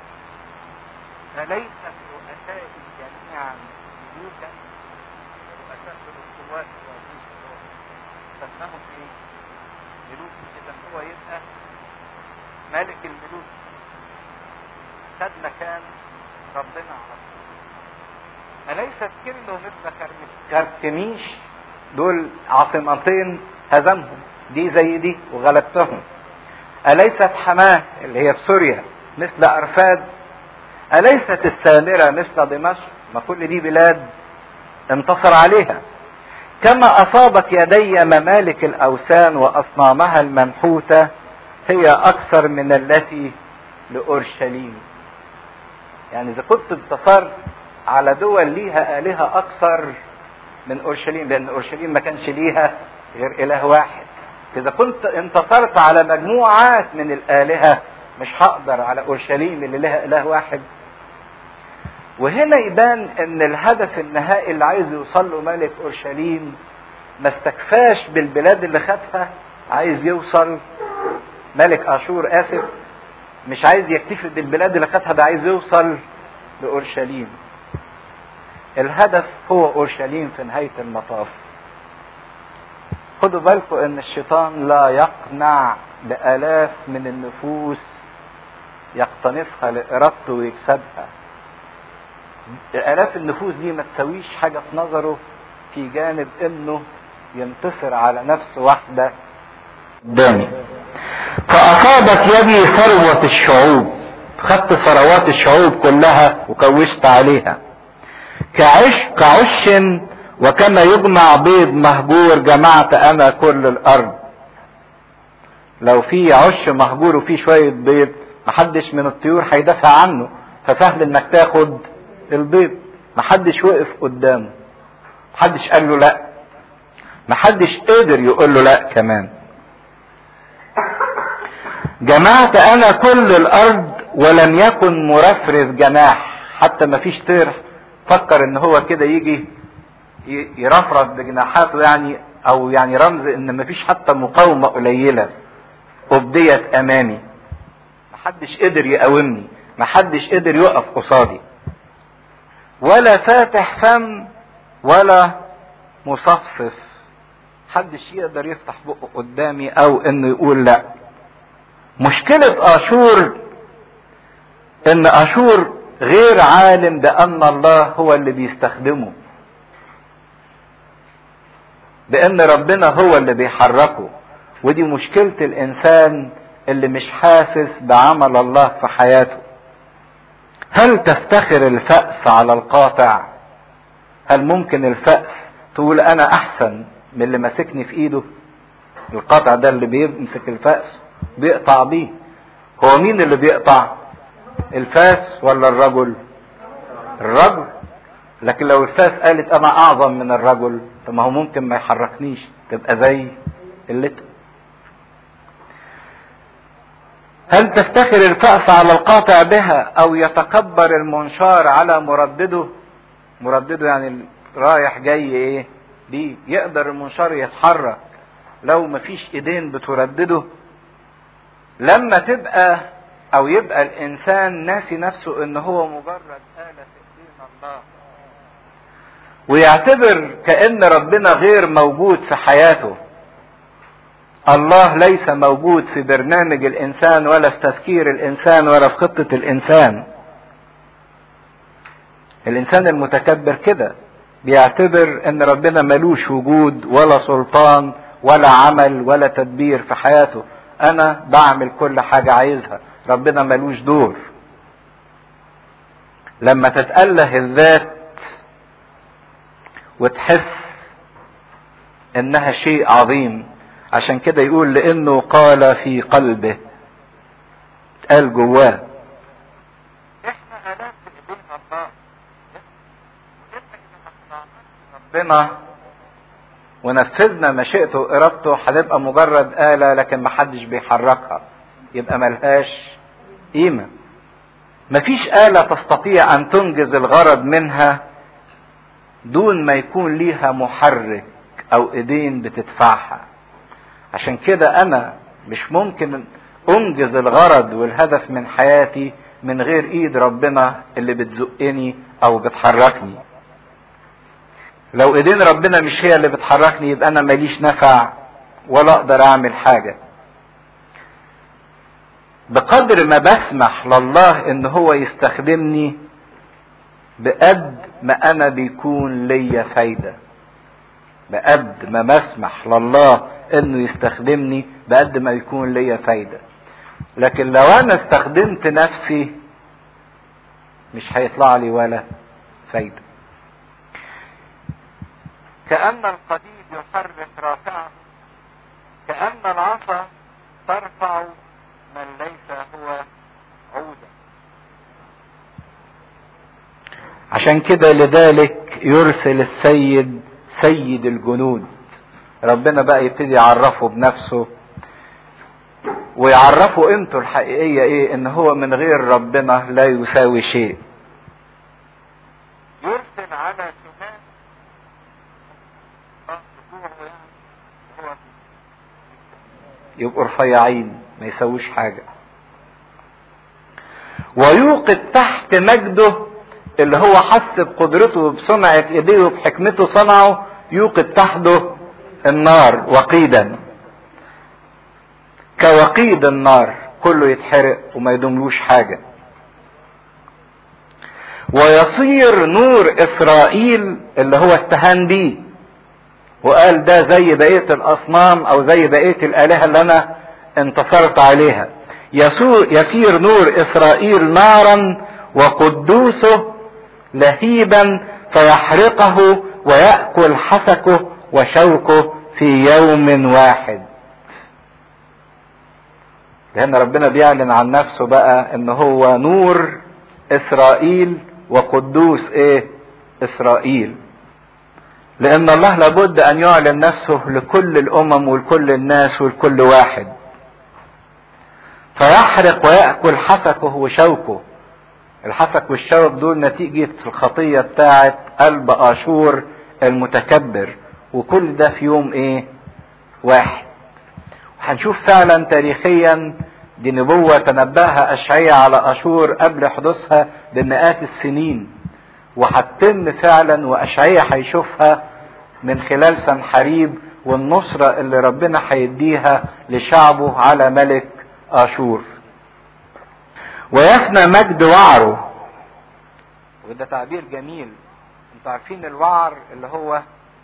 اليس رؤسائي جميعا ملوكا رؤساء القوات سماهم ايه؟ ملوك اذا هو يبقى ملك الملوك خد مكان ربنا على طول أليست كله مثل كرمش
كركميش دول عاصمتين هزمهم دي زي دي وغلبتهم أليست حماه اللي هي في سوريا مثل أرفاد أليست السامرة مثل دمشق ما كل دي بلاد انتصر عليها كما أصابت يدي ممالك الأوثان وأصنامها المنحوتة هي أكثر من التي لأورشليم يعني إذا كنت انتصرت على دول ليها آلهة أكثر من أورشليم لأن أورشليم ما كانش ليها غير إله واحد إذا كنت انتصرت على مجموعات من الآلهة مش هقدر على أورشليم اللي لها إله واحد وهنا يبان ان الهدف النهائي اللي عايز يوصل له ملك اورشليم ما استكفاش بالبلاد اللي خدها عايز يوصل ملك اشور اسف مش عايز يكتفي بالبلاد اللي خدها ده عايز يوصل لاورشليم الهدف هو اورشليم في نهايه المطاف خدوا بالكم ان الشيطان لا يقنع بالاف من النفوس يقتنصها لارادته ويكسبها الاف النفوس دي ما تسويش حاجه في نظره في جانب انه ينتصر على نفس واحده قدامي فاصابت يدي ثروه الشعوب خدت ثروات الشعوب كلها وكوشت عليها كعش كعش وكما يجمع بيض مهجور جمعت انا كل الارض لو في عش مهجور وفيه شويه بيض محدش من الطيور هيدافع عنه فسهل انك تاخد البيض محدش وقف قدامه محدش قال له لا محدش قدر يقول له لا كمان جمعت انا كل الارض ولم يكن مرفرف جناح حتى ما فيش طير فكر ان هو كده يجي يرفرف بجناحاته يعني او يعني رمز ان ما فيش حتى مقاومة قليلة ابديت امامي محدش قدر يقاومني محدش قدر يقف قصادي ولا فاتح فم ولا مصفصف محدش يقدر يفتح بقه قدامي او انه يقول لا مشكلة اشور ان اشور غير عالم بان الله هو اللي بيستخدمه بان ربنا هو اللي بيحركه ودي مشكلة الانسان اللي مش حاسس بعمل الله في حياته هل تفتخر الفأس على القاطع هل ممكن الفأس تقول انا احسن من اللي ماسكني في ايده القاطع ده اللي بيمسك الفأس بيقطع بيه هو مين اللي بيقطع الفاس ولا الرجل الرجل لكن لو الفاس قالت انا اعظم من الرجل طب ما هو ممكن ما يحركنيش تبقى زي قلته هل تفتخر الفأس على القاطع بها او يتكبر المنشار على مردده مردده يعني رايح جاي ايه بيه يقدر المنشار يتحرك لو مفيش ايدين بتردده لما تبقى او يبقى الانسان ناسي نفسه ان هو مجرد آلة في ايدين الله ويعتبر كأن ربنا غير موجود في حياته الله ليس موجود في برنامج الانسان ولا في تفكير الانسان ولا في خطة الانسان الانسان المتكبر كده بيعتبر ان ربنا ملوش وجود ولا سلطان ولا عمل ولا تدبير في حياته انا بعمل كل حاجة عايزها ربنا ملوش دور لما تتأله الذات وتحس انها شيء عظيم عشان كده يقول لانه قال في قلبه قال جواه احنا الات في ايدين الله ربنا ونفذنا مشيئته وارادته هتبقى مجرد آلة لكن محدش بيحركها يبقى ملهاش قيمة مفيش آلة تستطيع أن تنجز الغرض منها دون ما يكون ليها محرك أو إيدين بتدفعها عشان كده أنا مش ممكن أنجز الغرض والهدف من حياتي من غير إيد ربنا اللي بتزقني أو بتحركني لو ايدين ربنا مش هي اللي بتحركني يبقى انا ماليش نفع ولا اقدر اعمل حاجه بقدر ما بسمح لله ان هو يستخدمني بقد ما انا بيكون ليا فايده بقد ما بسمح لله انه يستخدمني بقد ما يكون ليا فايده لكن لو انا استخدمت نفسي مش هيطلع لي ولا فايده كأن القديد يحرك رافعه كأن العصا ترفع من ليس هو عودا عشان كده لذلك يرسل السيد سيد الجنود ربنا بقى يبتدي يعرفه بنفسه ويعرفه قيمته الحقيقية ايه ان هو من غير ربنا لا يساوي شيء يرسل على سنان يبقوا رفيعين ما يسويش حاجة ويوقد تحت مجده اللي هو حس بقدرته وبصنعة ايديه وبحكمته صنعه يوقد تحته النار وقيدا كوقيد النار كله يتحرق وما يدوملوش حاجة ويصير نور اسرائيل اللي هو استهان بيه وقال ده زي بقية الاصنام او زي بقية الالهة اللي انا انتصرت عليها يسير نور اسرائيل نارا وقدوسه لهيبا فيحرقه ويأكل حسكه وشوكه في يوم واحد لان ربنا بيعلن عن نفسه بقى ان هو نور اسرائيل وقدوس ايه اسرائيل لان الله لابد ان يعلن نفسه لكل الامم ولكل الناس ولكل واحد فيحرق ويأكل حسكه وشوكه الحسك والشوك دول نتيجة الخطية بتاعة قلب اشور المتكبر وكل ده في يوم ايه واحد وهنشوف فعلا تاريخيا دي نبوة تنبأها أشعية على أشور قبل حدوثها بمئات السنين وهتتم فعلا وأشعية هيشوفها من خلال سنحريب والنصرة اللي ربنا هيديها لشعبه على ملك آشور ويفنى مجد وعره وده تعبير جميل انتوا عارفين الوعر اللي هو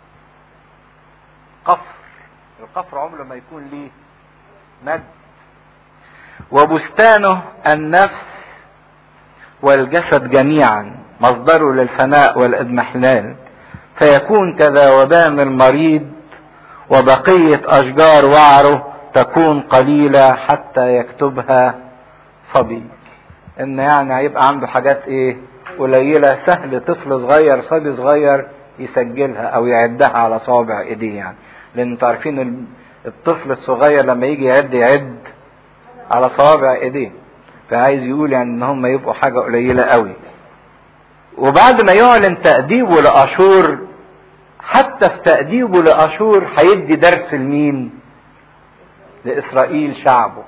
قفر القفر عمره ما يكون ليه مجد وبستانه النفس والجسد جميعا مصدره للفناء والاضمحلال فيكون كذا وبام المريض وبقية أشجار وعره تكون قليلة حتى يكتبها صبي إن يعني هيبقى عنده حاجات إيه قليلة سهل طفل صغير صبي صغير يسجلها أو يعدها على صوابع إيديه يعني لأن أنتوا عارفين الطفل الصغير لما يجي يعد يعد على صوابع ايديه فعايز يقول يعني ان هم يبقوا حاجة قليلة قوي وبعد ما يعلن تأديبه لأشور حتى في تأديبه لأشور هيدي درس لمين لإسرائيل شعبه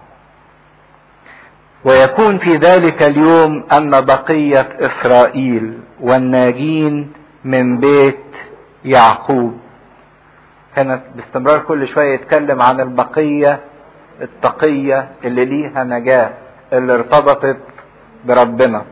ويكون في ذلك اليوم أن بقية إسرائيل والناجين من بيت يعقوب كانت باستمرار كل شوية يتكلم عن البقية التقية اللي ليها نجاة اللي ارتبطت بربنا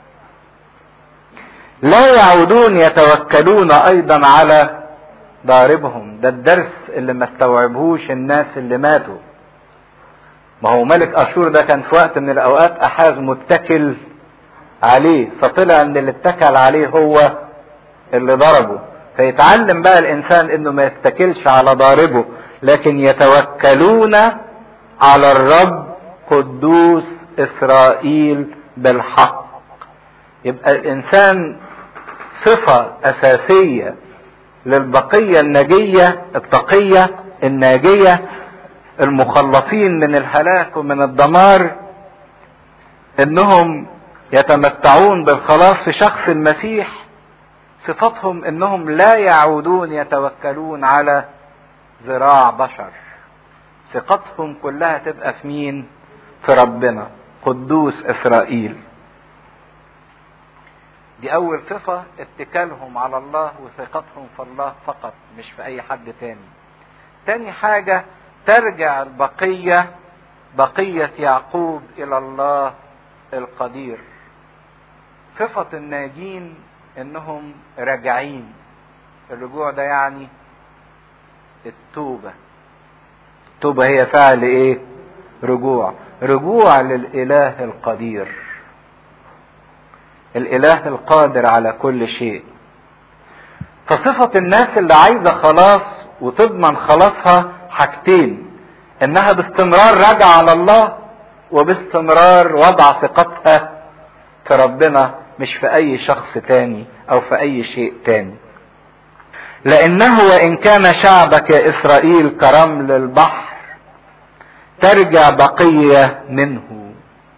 لا يعودون يتوكلون ايضا على ضاربهم ده الدرس اللي ما استوعبهوش الناس اللي ماتوا ما هو ملك اشور ده كان في وقت من الاوقات احاز متكل عليه فطلع ان اللي اتكل عليه هو اللي ضربه فيتعلم بقى الانسان انه ما يتكلش على ضاربه لكن يتوكلون على الرب قدوس اسرائيل بالحق يبقى الانسان صفة اساسية للبقية النجية التقية الناجية المخلصين من الهلاك ومن الدمار انهم يتمتعون بالخلاص في شخص المسيح صفتهم انهم لا يعودون يتوكلون على ذراع بشر ثقتهم كلها تبقى في مين في ربنا قدوس اسرائيل دي اول صفة اتكالهم على الله وثقتهم في الله فقط مش في اي حد تاني تاني حاجة ترجع البقية بقية يعقوب الى الله القدير صفة الناجين انهم راجعين الرجوع ده يعني التوبة التوبة هي فعل ايه رجوع رجوع للاله القدير الاله القادر على كل شيء فصفة الناس اللي عايزة خلاص وتضمن خلاصها حاجتين انها باستمرار راجعة على الله وباستمرار وضع ثقتها في ربنا مش في اي شخص تاني او في اي شيء تاني لانه وان كان شعبك يا اسرائيل كرمل البحر ترجع بقية منه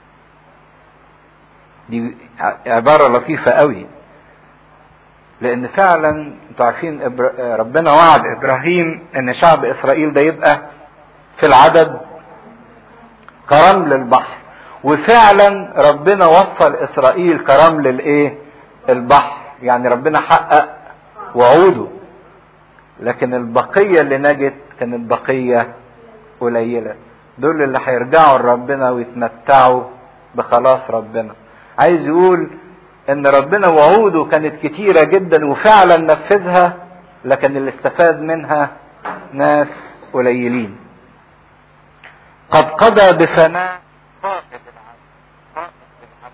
دي عبارة لطيفة قوي لان فعلا انتوا عارفين ربنا وعد ابراهيم ان شعب اسرائيل ده يبقى في العدد كرمل البحر وفعلا ربنا وصل اسرائيل كرمل الايه البحر يعني ربنا حقق وعوده لكن البقية اللي نجت كانت بقية قليلة دول اللي هيرجعوا لربنا ويتمتعوا بخلاص ربنا عايز يقول ان ربنا وعوده كانت كتيرة جدا وفعلا نفذها لكن اللي استفاد منها ناس قليلين قد قضى بفناء قائد العدل قائد العدل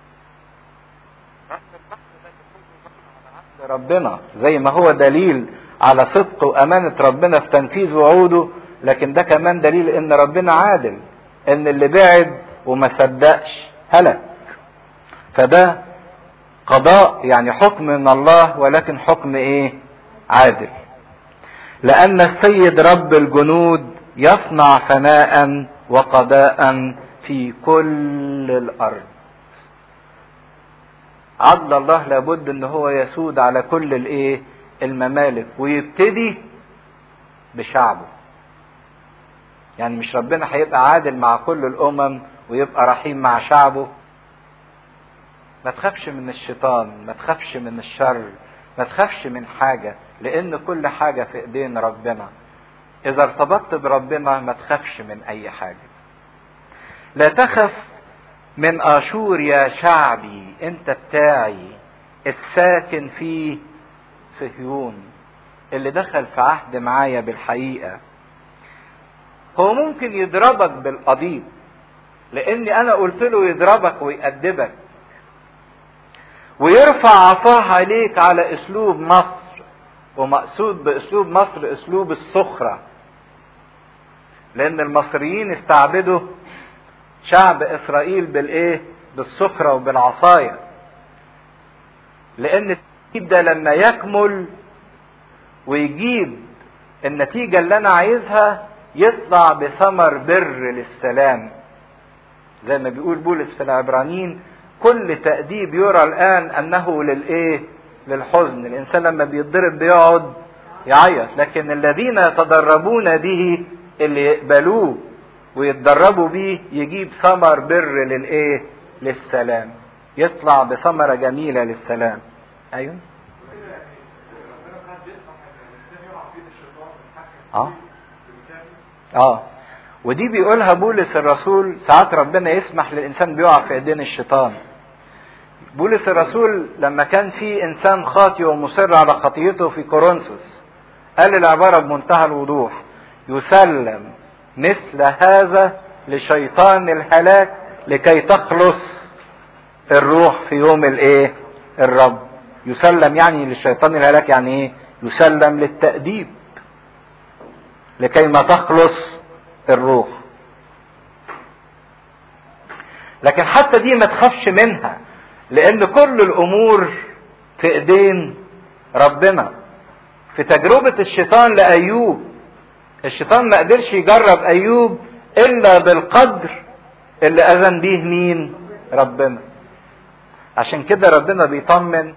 ربنا زي ما هو دليل على صدق وامانة ربنا في تنفيذ وعوده لكن ده كمان دليل ان ربنا عادل ان اللي بعد وما صدقش هلك فده قضاء يعني حكم من الله ولكن حكم ايه عادل لان السيد رب الجنود يصنع فناء وقضاء في كل الارض عدل الله لابد ان هو يسود على كل الايه الممالك ويبتدي بشعبه يعني مش ربنا هيبقى عادل مع كل الامم ويبقى رحيم مع شعبه ما تخافش من الشيطان ما تخافش من الشر ما تخافش من حاجة لان كل حاجة في ايدين ربنا اذا ارتبطت بربنا ما تخافش من اي حاجة لا تخف من اشور يا شعبي انت بتاعي الساكن في صهيون اللي دخل في عهد معايا بالحقيقة هو ممكن يضربك بالقضيب لاني انا قلت له يضربك ويأدبك ويرفع عصاه عليك على اسلوب مصر ومقصود باسلوب مصر اسلوب السخرة لان المصريين استعبدوا شعب اسرائيل بالايه بالسخرة وبالعصاية لان الترتيب ده لما يكمل ويجيب النتيجة اللي انا عايزها يطلع بثمر بر للسلام زي ما بيقول بولس في العبرانيين كل تأديب يرى الآن أنه للإيه؟ للحزن، الإنسان لما بيتضرب بيقعد يعيط، لكن الذين يتدربون به اللي يقبلوه ويتدربوا به يجيب ثمر بر للإيه؟ للسلام. يطلع بثمرة جميلة للسلام. أيوه. اه اه ودي بيقولها بولس الرسول ساعات ربنا يسمح للانسان بيقع في ايدين الشيطان بولس الرسول لما كان في انسان خاطئ ومصر على خطيته في كورنثوس قال العباره بمنتهى الوضوح يسلم مثل هذا لشيطان الهلاك لكي تخلص الروح في يوم الايه الرب يسلم يعني للشيطان الهلاك يعني ايه يسلم للتأديب لكي ما تخلص الروح لكن حتى دي ما تخافش منها لان كل الامور في ايدين ربنا في تجربة الشيطان لأيوب الشيطان ما قدرش يجرب أيوب إلا بالقدر اللي أذن بيه مين ربنا عشان كده ربنا بيطمن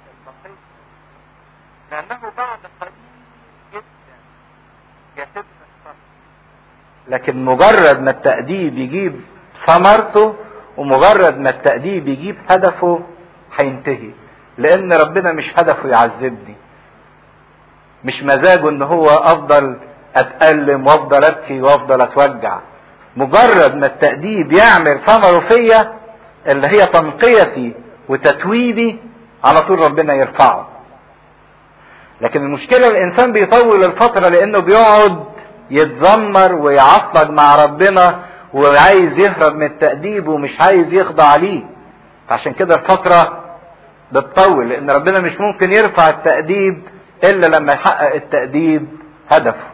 لأنه بعد قليل جدا يتم الصبر لكن مجرد ما التأديب يجيب ثمرته ومجرد ما التأديب يجيب هدفه هينتهي لأن ربنا مش هدفه يعذبني مش مزاجه ان هو افضل اتألم وافضل ابكي وافضل اتوجع مجرد ما التأديب يعمل ثمره فيا اللي هي تنقيتي وتتويبي على طول ربنا يرفعه لكن المشكلة الانسان بيطول الفترة لانه بيقعد يتذمر ويعصلج مع ربنا وعايز يهرب من التأديب ومش عايز يخضع ليه عشان كده الفترة بتطول لان ربنا مش ممكن يرفع التأديب الا لما يحقق التأديب هدفه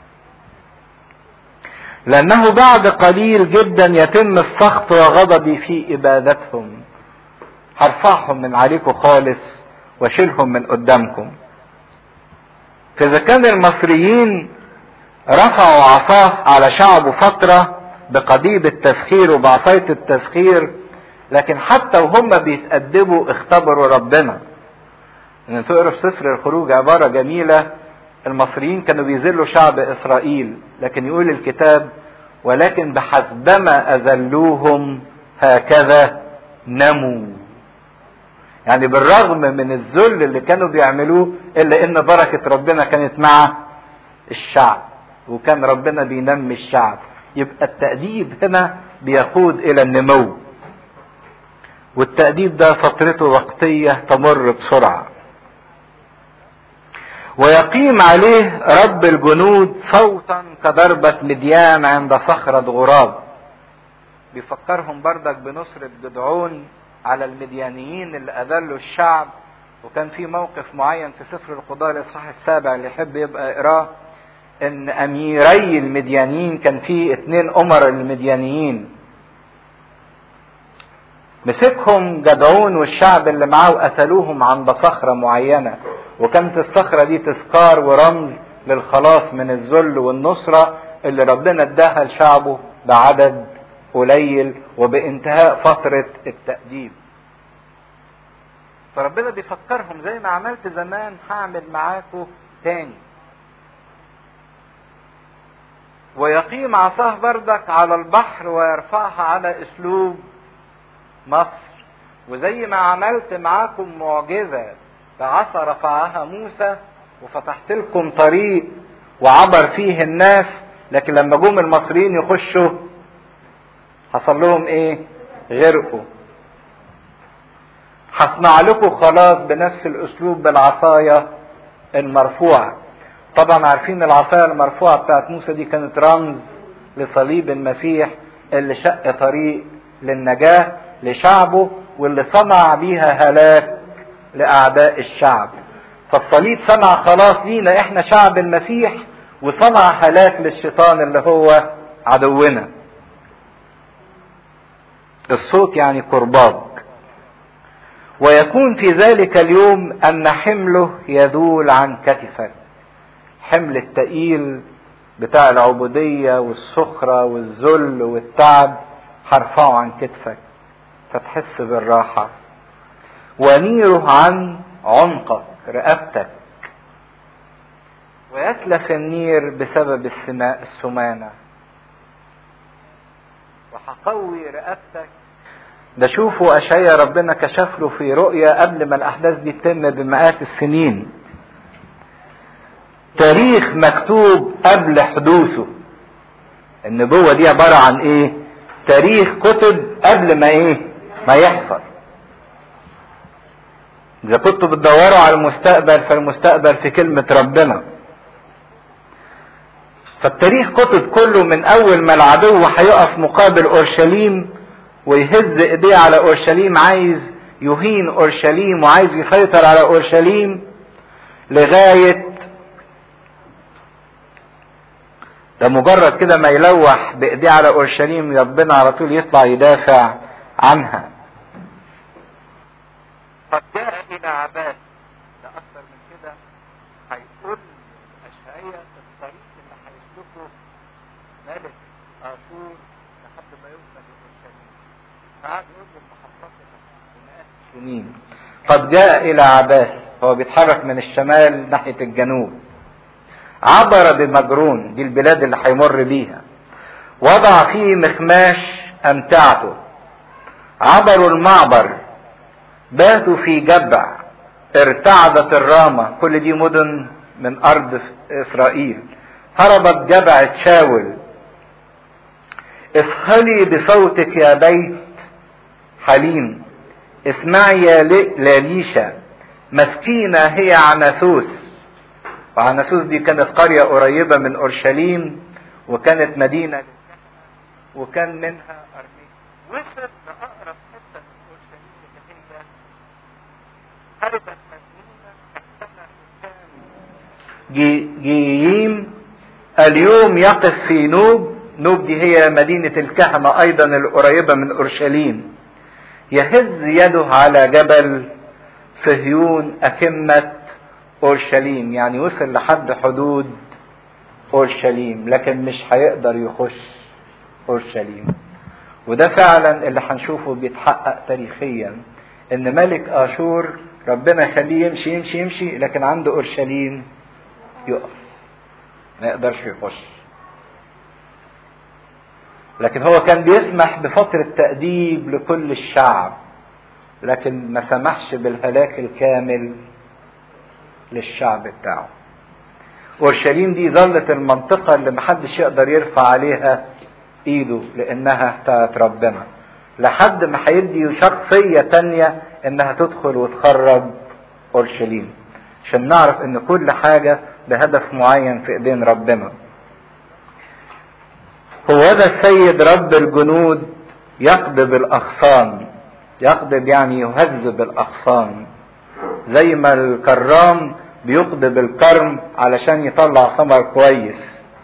لانه بعد قليل جدا يتم السخط وغضبي في ابادتهم هرفعهم من عليكم خالص واشيلهم من قدامكم فاذا كان المصريين رفعوا عصاه على شعبه فترة بقضيب التسخير وبعصاية التسخير لكن حتى وهم بيتأدبوا اختبروا ربنا ان تقرا في سفر الخروج عبارة جميلة المصريين كانوا بيذلوا شعب اسرائيل لكن يقول الكتاب ولكن بحسبما اذلوهم هكذا نموا يعني بالرغم من الذل اللي كانوا بيعملوه الا ان بركة ربنا كانت مع الشعب وكان ربنا بينمي الشعب يبقى التأديب هنا بيقود الى النمو والتأديب ده فترته وقتية تمر بسرعة ويقيم عليه رب الجنود صوتا كضربة مديان عند صخرة غراب بيفكرهم بردك بنصرة جدعون على المديانيين اللي أذلوا الشعب وكان في موقف معين في سفر القضاء الإصحاح السابع اللي يحب يبقى يقراه إن أميري المديانيين كان في اتنين أمر المديانيين مسكهم جدعون والشعب اللي معاه وقتلوهم عند صخرة معينة وكانت الصخرة دي تذكار ورمز للخلاص من الذل والنصرة اللي ربنا اداها لشعبه بعدد قليل وبانتهاء فترة التأديب فربنا بيفكرهم زي ما عملت زمان هعمل معاكم تاني ويقيم عصاه بردك على البحر ويرفعها على اسلوب مصر وزي ما عملت معاكم معجزة بعصا رفعها موسى وفتحت لكم طريق وعبر فيه الناس لكن لما جم المصريين يخشوا حصل لهم ايه غرقوا هصنع لكم خلاص بنفس الاسلوب بالعصاية المرفوعة طبعا عارفين العصاية المرفوعة بتاعت موسى دي كانت رمز لصليب المسيح اللي شق طريق للنجاة لشعبه واللي صنع بيها هلاك لأعداء الشعب فالصليب صنع خلاص لينا احنا شعب المسيح وصنع هلاك للشيطان اللي هو عدونا الصوت يعني كرباج ويكون في ذلك اليوم ان حمله يذول عن كتفك حمل التقيل بتاع العبودية والسخرة والذل والتعب هرفعه عن كتفك فتحس بالراحة ونيره عن عنقك رقبتك ويتلف النير بسبب السماء السمانة وهقوي رقبتك ده شوفوا أشعيا ربنا كشف له في رؤيا قبل ما الأحداث دي تتم بمئات السنين تاريخ مكتوب قبل حدوثه النبوة دي عبارة عن ايه تاريخ كتب قبل ما ايه ما يحصل اذا كنتوا بتدوروا على المستقبل فالمستقبل في كلمة ربنا فالتاريخ كتب كله من اول ما العدو هيقف مقابل اورشليم ويهز ايديه على اورشليم عايز يهين اورشليم وعايز يسيطر على اورشليم لغايه ده مجرد كده ما يلوح بايديه على اورشليم ربنا على طول يطلع يدافع عنها قد جاء الى عباس ده اكثر من كده هيقول اشعياء الطريق اللي هيسلكه ملك اشور لحد ما يوصل لاورشليم فقعد يقول المحطات بمئات السنين قد جاء الى عباس هو بيتحرك من الشمال ناحيه الجنوب عبر بمجرون دي البلاد اللي هيمر بيها وضع فيه مخماش امتعته عبروا المعبر باتوا في جبع ارتعدت الرامة كل دي مدن من ارض اسرائيل هربت جبع شاول اسخلي بصوتك يا بيت حليم اسمعي يا لاليشا مسكينة هي عنسوس وعنسوس دي كانت قرية قريبة من أورشليم وكانت مدينة وكان منها أرميا وصل لأقرب حتة من أورشليم اللي هي هربت مدينة تحتها سكان جييم اليوم يقف في نوب نوب دي هي مدينة الكهنة أيضا القريبة من أورشليم يهز يده على جبل صهيون أكمة اورشليم يعني وصل لحد حدود اورشليم لكن مش هيقدر يخش اورشليم وده فعلا اللي هنشوفه بيتحقق تاريخيا ان ملك اشور ربنا يخليه يمشي يمشي يمشي لكن عنده اورشليم يقف ما يقدرش يخش لكن هو كان بيسمح بفترة تأديب لكل الشعب لكن ما سمحش بالهلاك الكامل للشعب بتاعه اورشليم دي ظلت المنطقة اللي محدش يقدر يرفع عليها ايده لانها بتاعت ربنا لحد ما هيدي شخصية تانية انها تدخل وتخرب اورشليم عشان نعرف ان كل حاجة بهدف معين في ايدين ربنا هو هذا السيد رب الجنود يقضب الاغصان يقضب يعني يهذب الاغصان زي ما الكرام بيقضب الكرم علشان يطلع ثمر كويس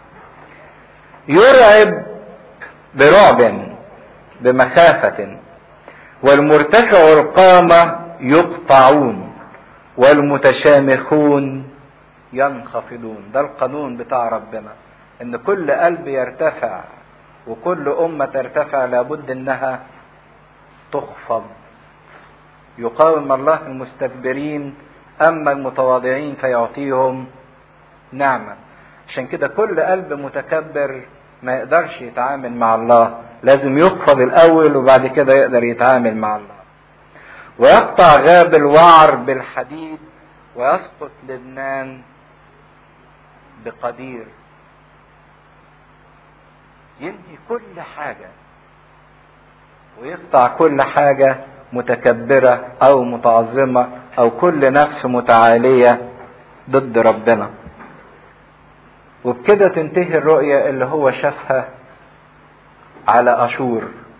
يرعب برعب بمخافة والمرتفع القامة يقطعون والمتشامخون ينخفضون ده القانون بتاع ربنا ان كل قلب يرتفع وكل امة ترتفع لابد انها تخفض يقاوم الله المستكبرين اما المتواضعين فيعطيهم نعمه عشان كده كل قلب متكبر ما يقدرش يتعامل مع الله لازم يخفض الاول وبعد كده يقدر يتعامل مع الله ويقطع غاب الوعر بالحديد ويسقط لبنان بقدير ينهي كل حاجه ويقطع كل حاجه متكبرة أو متعظمة أو كل نفس متعالية ضد ربنا وبكده تنتهي الرؤية اللي هو شافها على أشور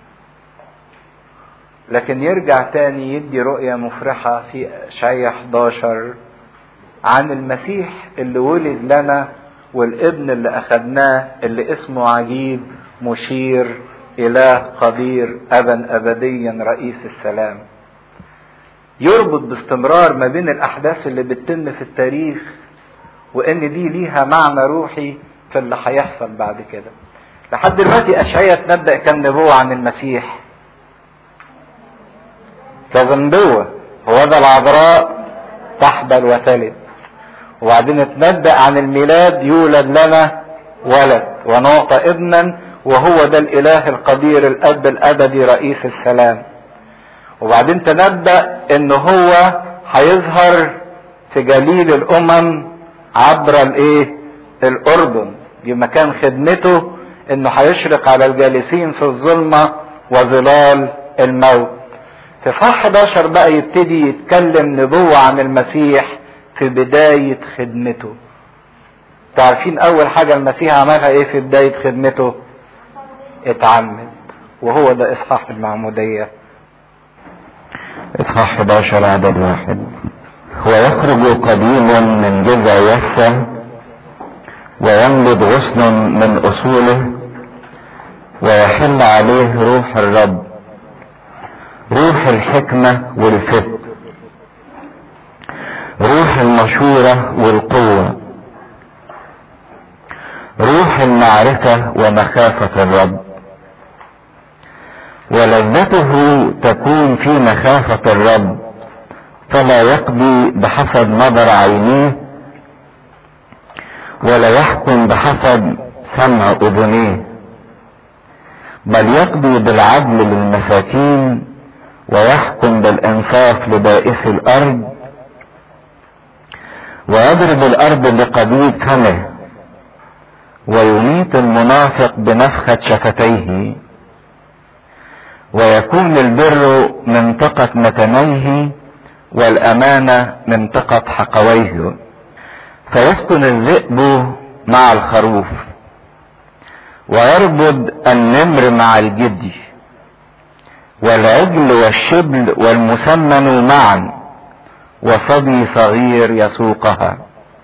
لكن يرجع تاني يدي رؤية مفرحة في أشعية 11 عن المسيح اللي ولد لنا والابن اللي أخدناه اللي اسمه عجيب مشير إله قدير أبا أبديا رئيس السلام يربط باستمرار ما بين الأحداث اللي بتتم في التاريخ وإن دي ليها معنى روحي في اللي هيحصل بعد كده لحد دلوقتي أشعية تنبأ كم نبوة عن المسيح كذا نبوة هو ذا العذراء تحبل وتلد وبعدين اتنبأ عن الميلاد يولد لنا ولد ونعطى ابنا وهو ده الاله القدير الاب الابدي رئيس السلام وبعدين تنبأ ان هو هيظهر في جليل الامم عبر الايه الاردن دي مكان خدمته انه هيشرق على الجالسين في الظلمة وظلال الموت في صح 11 بقى يبتدي يتكلم نبوة عن المسيح في بداية خدمته تعرفين اول حاجة المسيح عملها ايه في بداية خدمته اتعمد وهو ده اصحاح المعمودية
اصحاح 11 عدد واحد ويخرج قديم من جذع يسة وينبض غصن من اصوله ويحل عليه روح الرب روح الحكمة والفقه روح المشورة والقوة روح المعرفة ومخافة الرب ولذته تكون في مخافة الرب فلا يقضي بحسب نظر عينيه ولا يحكم بحسب سمع اذنيه بل يقضي بالعدل للمساكين ويحكم بالانصاف لبائس الارض ويضرب الارض بقضيب فمه ويميت المنافق بنفخة شفتيه ويكون البر منطقة متنيه والأمانة منطقة حقويه فيسكن الذئب مع الخروف ويربض النمر مع الجدي والعجل والشبل والمسمن معا وصبي صغير يسوقها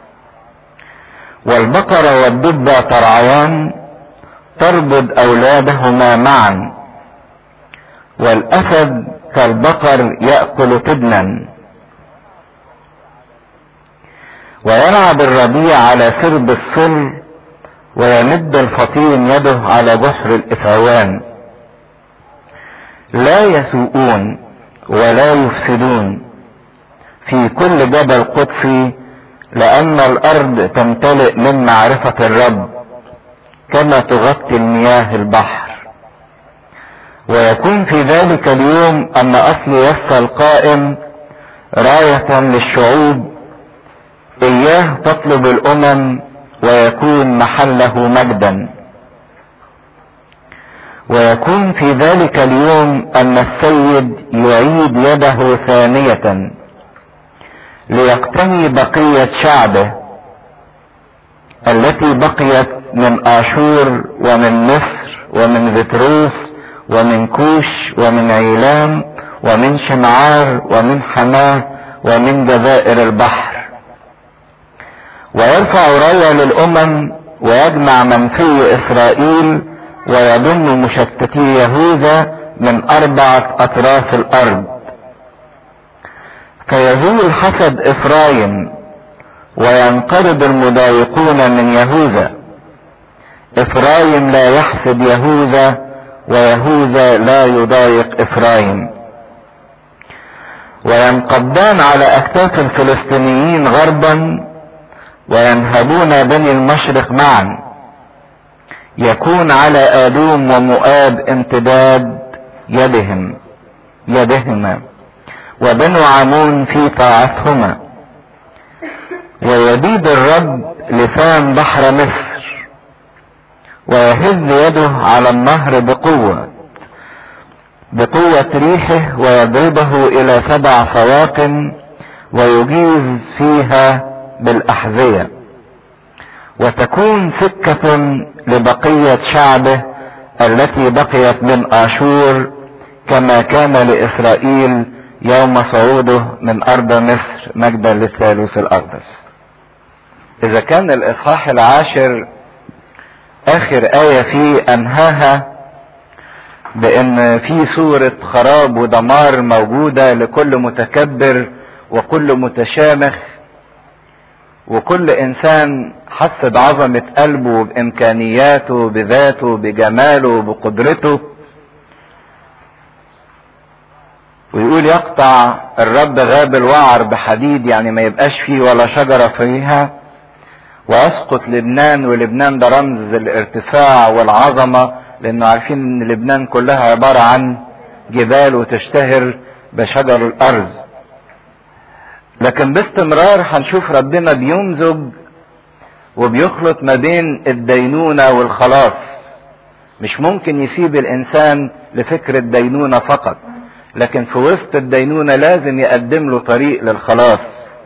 والبقرة والدب ترعيان تربض أولادهما معا والأسد كالبقر يأكل تبنا ويلعب الربيع على سرب الصل ويمد الفطين يده على جحر الإفعوان لا يسوءون ولا يفسدون في كل جبل قدسي لأن الأرض تمتلئ من معرفة الرب كما تغطي المياه البحر ويكون في ذلك اليوم أن أصل يس القائم راية للشعوب إياه تطلب الأمم ويكون محله مجدا ويكون في ذلك اليوم أن السيد يعيد يده ثانية ليقتني بقية شعبه التي بقيت من آشور ومن مصر ومن بتروس ومن كوش ومن عيلام ومن شمعار ومن حماه ومن جزائر البحر ويرفع راية للأمم ويجمع منفي إسرائيل ويضم مشتتي يهوذا من أربعة أطراف الأرض فيزول حسد إفرايم وينقرض المضايقون من يهوذا إفرايم لا يحسد يهوذا ويهوذا لا يضايق إفرايم وينقضان على أكتاف الفلسطينيين غربا وينهبون بني المشرق معا يكون على آدوم ومؤاب امتداد يدهم يدهما وبنو عمون في طاعتهما ويبيد الرب لسان بحر مصر ويهز يده على النهر بقوة بقوة ريحه ويضربه إلى سبع سواق ويجيز فيها بالأحذية وتكون سكة لبقية شعبه التي بقيت من آشور كما كان لإسرائيل يوم صعوده من أرض مصر مجدا للثالوث الأقدس
إذا كان الإصحاح العاشر آخر آية فيه أنهاها بأن في صورة خراب ودمار موجودة لكل متكبر وكل متشامخ وكل إنسان حس بعظمة قلبه بإمكانياته بذاته بجماله بقدرته ويقول يقطع الرب غاب الوعر بحديد يعني ما يبقاش فيه ولا شجرة فيها ويسقط لبنان ولبنان ده رمز الارتفاع والعظمة لانه عارفين ان لبنان كلها عبارة عن جبال وتشتهر بشجر الارز لكن باستمرار هنشوف ربنا بيمزج وبيخلط ما بين الدينونة والخلاص مش ممكن يسيب الانسان لفكر الدينونة فقط لكن في وسط الدينونة لازم يقدم له طريق للخلاص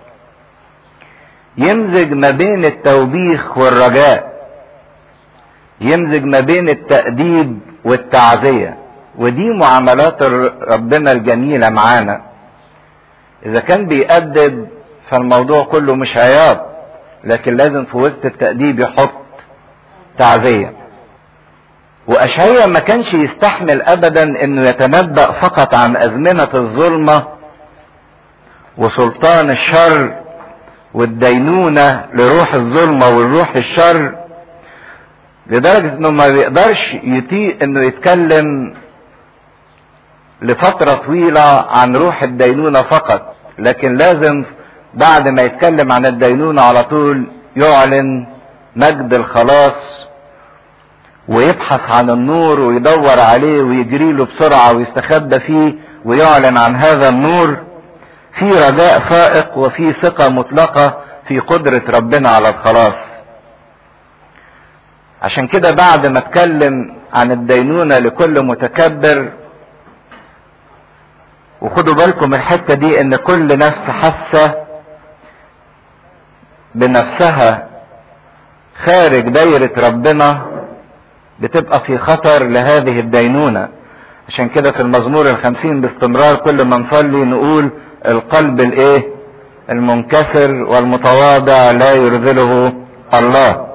يمزج ما بين التوبيخ والرجاء يمزج ما بين التأديب والتعزية ودي معاملات ربنا الجميلة معانا اذا كان بيأدب فالموضوع كله مش عياط لكن لازم في وسط التأديب يحط تعزية وأشعيا ما كانش يستحمل أبدا إنه يتنبأ فقط عن أزمنة الظلمة وسلطان الشر والدينونة لروح الظلمة والروح الشر لدرجة انه ما بيقدرش يطيق انه يتكلم لفترة طويلة عن روح الدينونة فقط لكن لازم بعد ما يتكلم عن الدينونة على طول يعلن مجد الخلاص ويبحث عن النور ويدور عليه ويجري له بسرعة ويستخبى فيه ويعلن عن هذا النور في رجاء فائق وفي ثقة مطلقة في قدرة ربنا على الخلاص عشان كده بعد ما اتكلم عن الدينونة لكل متكبر وخدوا بالكم الحتة دي ان كل نفس حاسة بنفسها خارج دايرة ربنا بتبقى في خطر لهذه الدينونة عشان كده في المزمور الخمسين باستمرار كل ما نصلي نقول القلب الايه المنكسر والمتواضع لا يرذله الله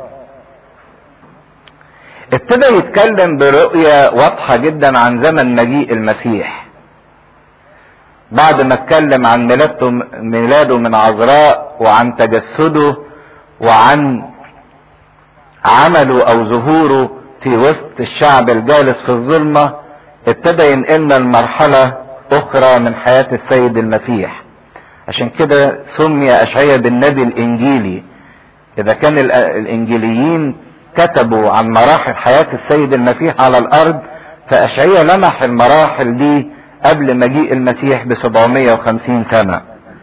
ابتدى يتكلم برؤية واضحة جدا عن زمن مجيء المسيح بعد ما اتكلم عن ميلاده ميلاده من عذراء وعن تجسده وعن عمله او ظهوره في وسط الشعب الجالس في الظلمة ابتدى ينقلنا لمرحلة اخرى من حياة السيد المسيح عشان كده سمي اشعيا بالنبي الانجيلي اذا كان الانجيليين كتبوا عن مراحل حياة السيد المسيح على الارض فاشعيا لمح المراحل دي قبل مجيء المسيح ب 750 سنة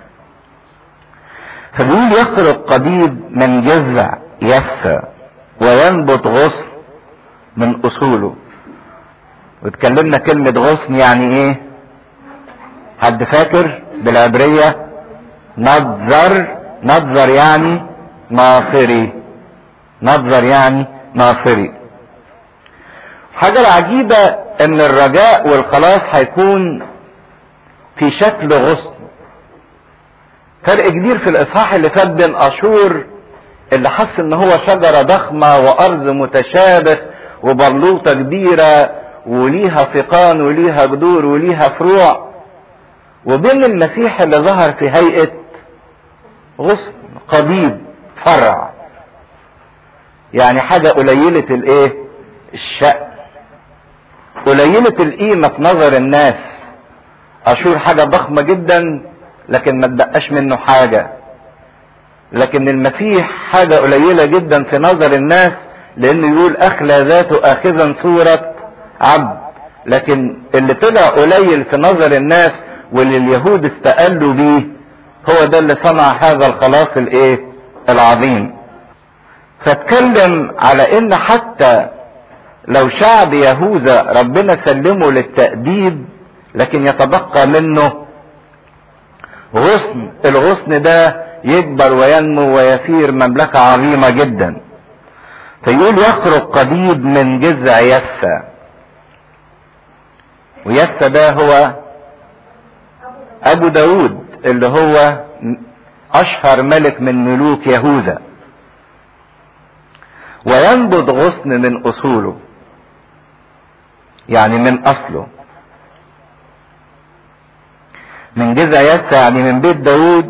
فبيقول يخرج قضيب من جذع يسى وينبت غصن من اصوله واتكلمنا كلمة غصن يعني ايه حد فاكر بالعبرية نظر نظر يعني ناصري نظر يعني ناصري حاجة العجيبة ان الرجاء والخلاص هيكون في شكل غصن فرق كبير في الاصحاح اللي فات بين اشور اللي حس ان هو شجرة ضخمة وارض متشابه وبلوطة كبيرة وليها ثقان وليها جذور وليها فروع وبين المسيح اللي ظهر في هيئة غصن قضيب فرع يعني حاجة قليلة الايه الشأن قليلة القيمة في نظر الناس اشور حاجة ضخمة جدا لكن ما تبقاش منه حاجة لكن المسيح حاجة قليلة جدا في نظر الناس لانه يقول اخلى ذاته اخذا صورة عبد لكن اللي طلع قليل في نظر الناس واللي اليهود استقلوا بيه هو ده اللي صنع هذا الخلاص الايه العظيم فاتكلم على ان حتى لو شعب يهوذا ربنا سلمه للتأديب لكن يتبقى منه غصن الغصن ده يكبر وينمو ويسير مملكة عظيمة جدا فيقول يخرج قضيب من جذع يسى ويسى ده هو ابو داود اللي هو اشهر ملك من ملوك يهوذا وينبض غصن من اصوله يعني من اصله من جذع يسى يعني من بيت داود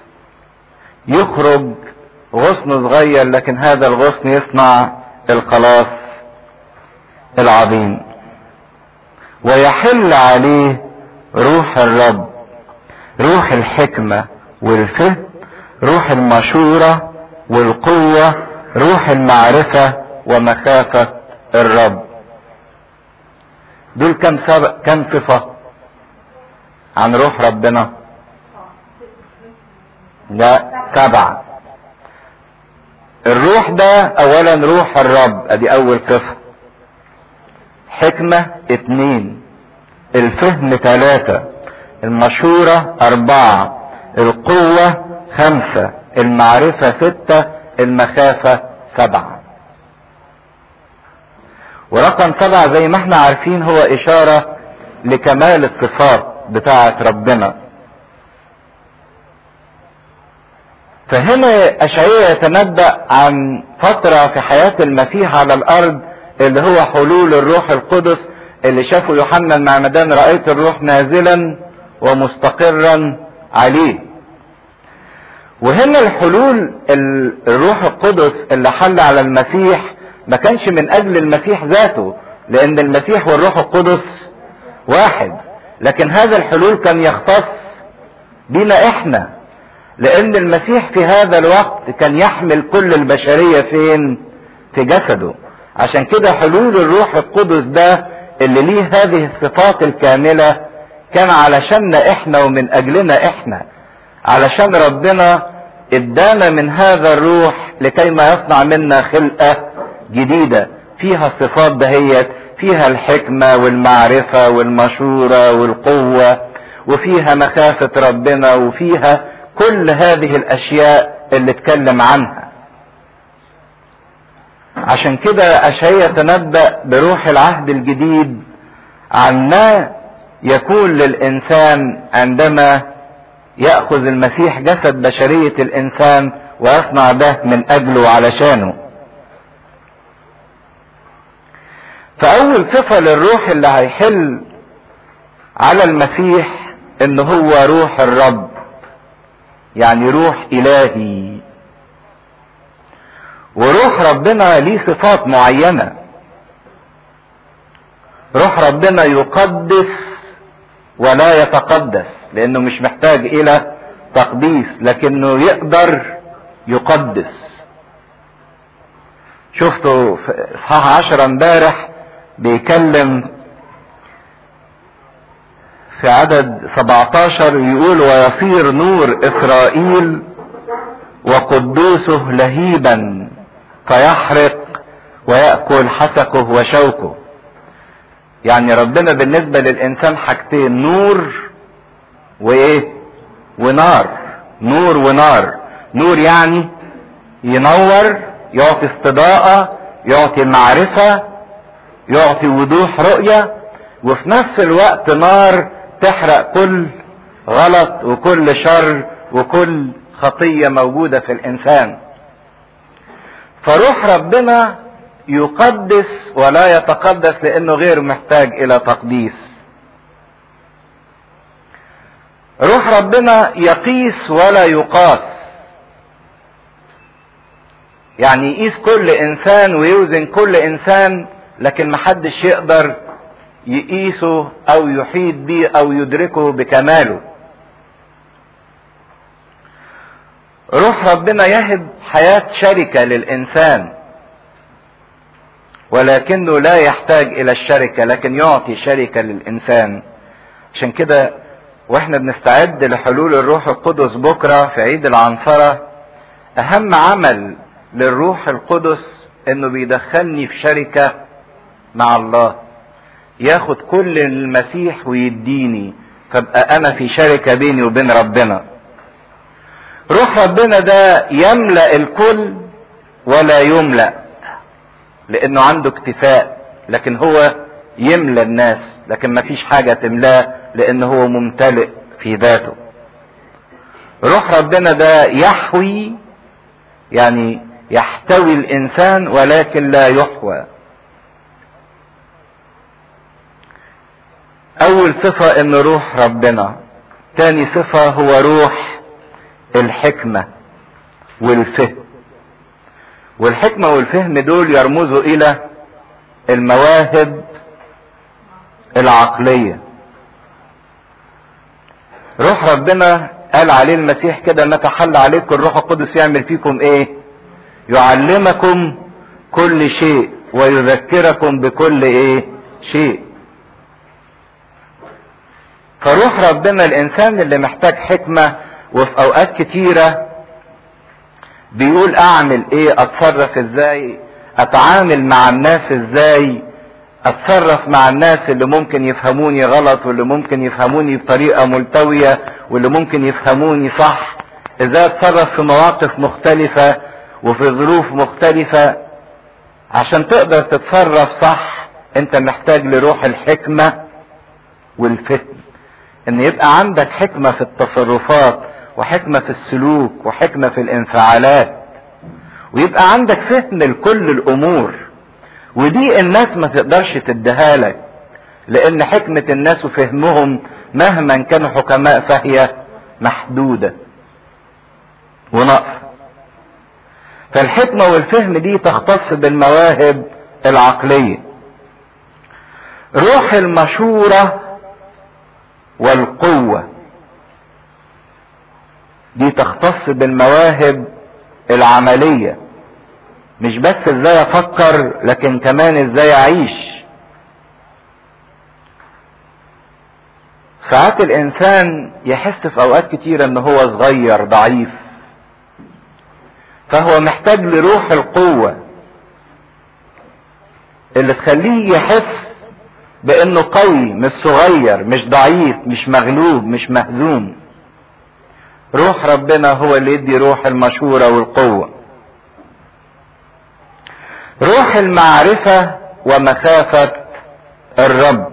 يخرج غصن صغير لكن هذا الغصن يصنع الخلاص العظيم ويحل عليه روح الرب روح الحكمة والفهم روح المشورة والقوة روح المعرفة ومخافة الرب دول كم سبق كم صفة عن روح ربنا لا سبعة الروح ده اولا روح الرب ادي اول صفة حكمة اتنين الفهم ثلاثة المشورة اربعة القوة خمسة المعرفة ستة المخافة سبعة ورقم سبعة زي ما احنا عارفين هو اشارة لكمال الصفات بتاعة ربنا فهنا اشعياء يتنبأ عن فترة في حياة المسيح على الارض اللي هو حلول الروح القدس اللي شافه يوحنا المعمدان رأيت الروح نازلا ومستقرا عليه وهنا الحلول الروح القدس اللي حل على المسيح ما كانش من اجل المسيح ذاته لان المسيح والروح القدس واحد لكن هذا الحلول كان يختص بينا احنا لان المسيح في هذا الوقت كان يحمل كل البشرية فين في جسده عشان كده حلول الروح القدس ده اللي ليه هذه الصفات الكاملة كان علشاننا احنا ومن اجلنا احنا علشان ربنا ادانا من هذا الروح لكي ما يصنع منا خلقة جديدة فيها الصفات دهيت فيها الحكمة والمعرفة والمشورة والقوة وفيها مخافة ربنا وفيها كل هذه الاشياء اللي اتكلم عنها عشان كده اشعياء تنبأ بروح العهد الجديد عن ما يكون للانسان عندما ياخذ المسيح جسد بشريه الانسان ويصنع ده من اجله وعلشانه فاول صفه للروح اللي هيحل على المسيح ان هو روح الرب يعني روح الهي وروح ربنا ليه صفات معينه روح ربنا يقدس ولا يتقدس لانه مش محتاج الى تقديس لكنه يقدر يقدس شفتوا في اصحاح عشرة امبارح بيكلم في عدد 17 يقول ويصير نور اسرائيل وقدوسه لهيبا فيحرق ويأكل حسكه وشوكه يعني ربنا بالنسبة للإنسان حاجتين نور وإيه ونار نور ونار نور يعني ينور يعطي استضاءة يعطي معرفة يعطي وضوح رؤية وفي نفس الوقت نار تحرق كل غلط وكل شر وكل خطية موجودة في الإنسان فروح ربنا يقدس ولا يتقدس لانه غير محتاج الى تقديس روح ربنا يقيس ولا يقاس يعني يقيس كل انسان ويوزن كل انسان لكن محدش يقدر يقيسه او يحيط به او يدركه بكماله روح ربنا يهب حياة شركة للإنسان ولكنه لا يحتاج إلى الشركة لكن يعطي شركة للإنسان عشان كده واحنا بنستعد لحلول الروح القدس بكرة في عيد العنصرة أهم عمل للروح القدس إنه بيدخلني في شركة مع الله ياخد كل المسيح ويديني فابقى أنا في شركة بيني وبين ربنا روح ربنا ده يملأ الكل ولا يملأ لانه عنده اكتفاء لكن هو يملى الناس لكن ما فيش حاجة تملاه لان هو ممتلئ في ذاته روح ربنا ده يحوي يعني يحتوي الانسان ولكن لا يحوى اول صفة ان روح ربنا تاني صفة هو روح الحكمة والفهم والحكمة والفهم دول يرمزوا الى المواهب العقلية روح ربنا قال عليه المسيح كده متى حل عليكم الروح القدس يعمل فيكم ايه يعلمكم كل شيء ويذكركم بكل ايه شيء فروح ربنا الانسان اللي محتاج حكمة وفي اوقات كتيرة بيقول اعمل ايه اتصرف ازاي اتعامل مع الناس ازاي اتصرف مع الناس اللي ممكن يفهموني غلط واللي ممكن يفهموني بطريقة ملتوية واللي ممكن يفهموني صح ازاي اتصرف في مواقف مختلفة وفي ظروف مختلفة عشان تقدر تتصرف صح انت محتاج لروح الحكمة والفهم ان يبقى عندك حكمة في التصرفات وحكمة في السلوك وحكمة في الانفعالات ويبقى عندك فهم لكل الامور ودي الناس ما تقدرش تديها لك لان حكمة الناس وفهمهم مهما كانوا حكماء فهي محدودة وناقصة فالحكمة والفهم دي تختص بالمواهب العقلية روح المشورة والقوة دي تختص بالمواهب العملية مش بس ازاي افكر لكن كمان ازاي اعيش ساعات الانسان يحس في اوقات كتيرة ان هو صغير ضعيف فهو محتاج لروح القوة اللي تخليه يحس بانه قوي مش صغير مش ضعيف مش مغلوب مش مهزوم روح ربنا هو اللي يدي روح المشورة والقوة روح المعرفة ومخافة الرب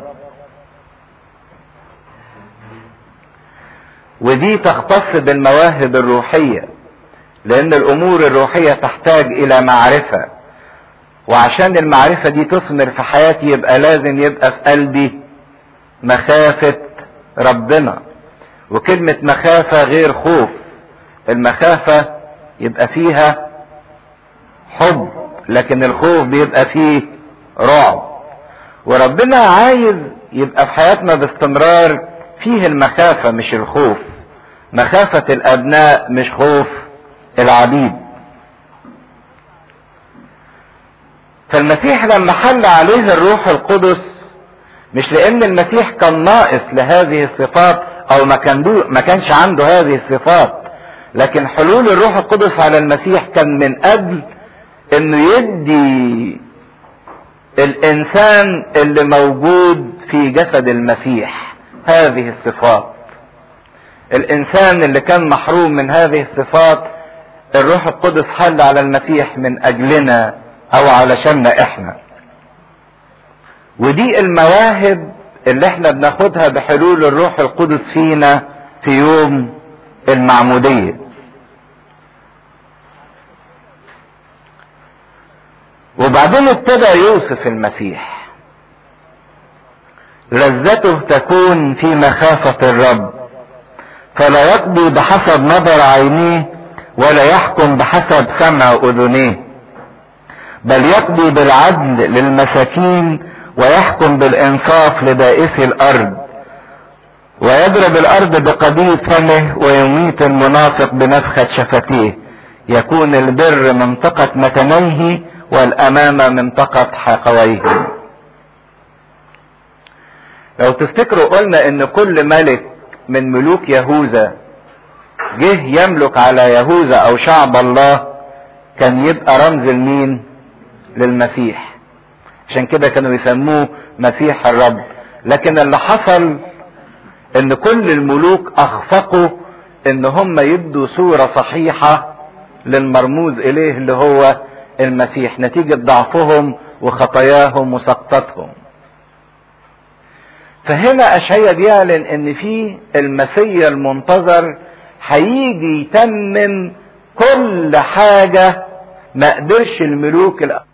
ودي تختص بالمواهب الروحية لأن الأمور الروحية تحتاج إلى معرفة وعشان المعرفة دي تثمر في حياتي يبقى لازم يبقى في قلبي مخافة ربنا وكلمة مخافة غير خوف المخافة يبقى فيها حب لكن الخوف بيبقى فيه رعب وربنا عايز يبقى في حياتنا باستمرار فيه المخافة مش الخوف مخافة الأبناء مش خوف العبيد فالمسيح لما حل عليه الروح القدس مش لان المسيح كان ناقص لهذه الصفات او ما كان دو ما كانش عنده هذه الصفات لكن حلول الروح القدس على المسيح كان من اجل انه يدي الانسان اللي موجود في جسد المسيح هذه الصفات الانسان اللي كان محروم من هذه الصفات الروح القدس حل على المسيح من اجلنا او علشاننا احنا ودي المواهب اللي احنا بناخدها بحلول الروح القدس فينا في يوم المعمودية وبعدين ابتدى يوصف المسيح لذته تكون في مخافة الرب فلا يقضي بحسب نظر عينيه ولا يحكم بحسب سمع اذنيه بل يقضي بالعدل للمساكين ويحكم بالانصاف لبائسي الارض ويضرب الارض بقضيب فمه ويميت المنافق بنفخة شفتيه يكون البر منطقة متنيه والامامة منطقة حقويه لو تفتكروا قلنا ان كل ملك من ملوك يهوذا جه يملك على يهوذا او شعب الله كان يبقى رمز لمين للمسيح عشان كده كانوا يسموه مسيح الرب لكن اللي حصل ان كل الملوك اخفقوا ان هم يدوا صورة صحيحة للمرموز اليه اللي هو المسيح نتيجة ضعفهم وخطاياهم وسقطتهم فهنا اشعيا بيعلن ان في المسيا المنتظر هيجي يتمم كل حاجة ما قدرش الملوك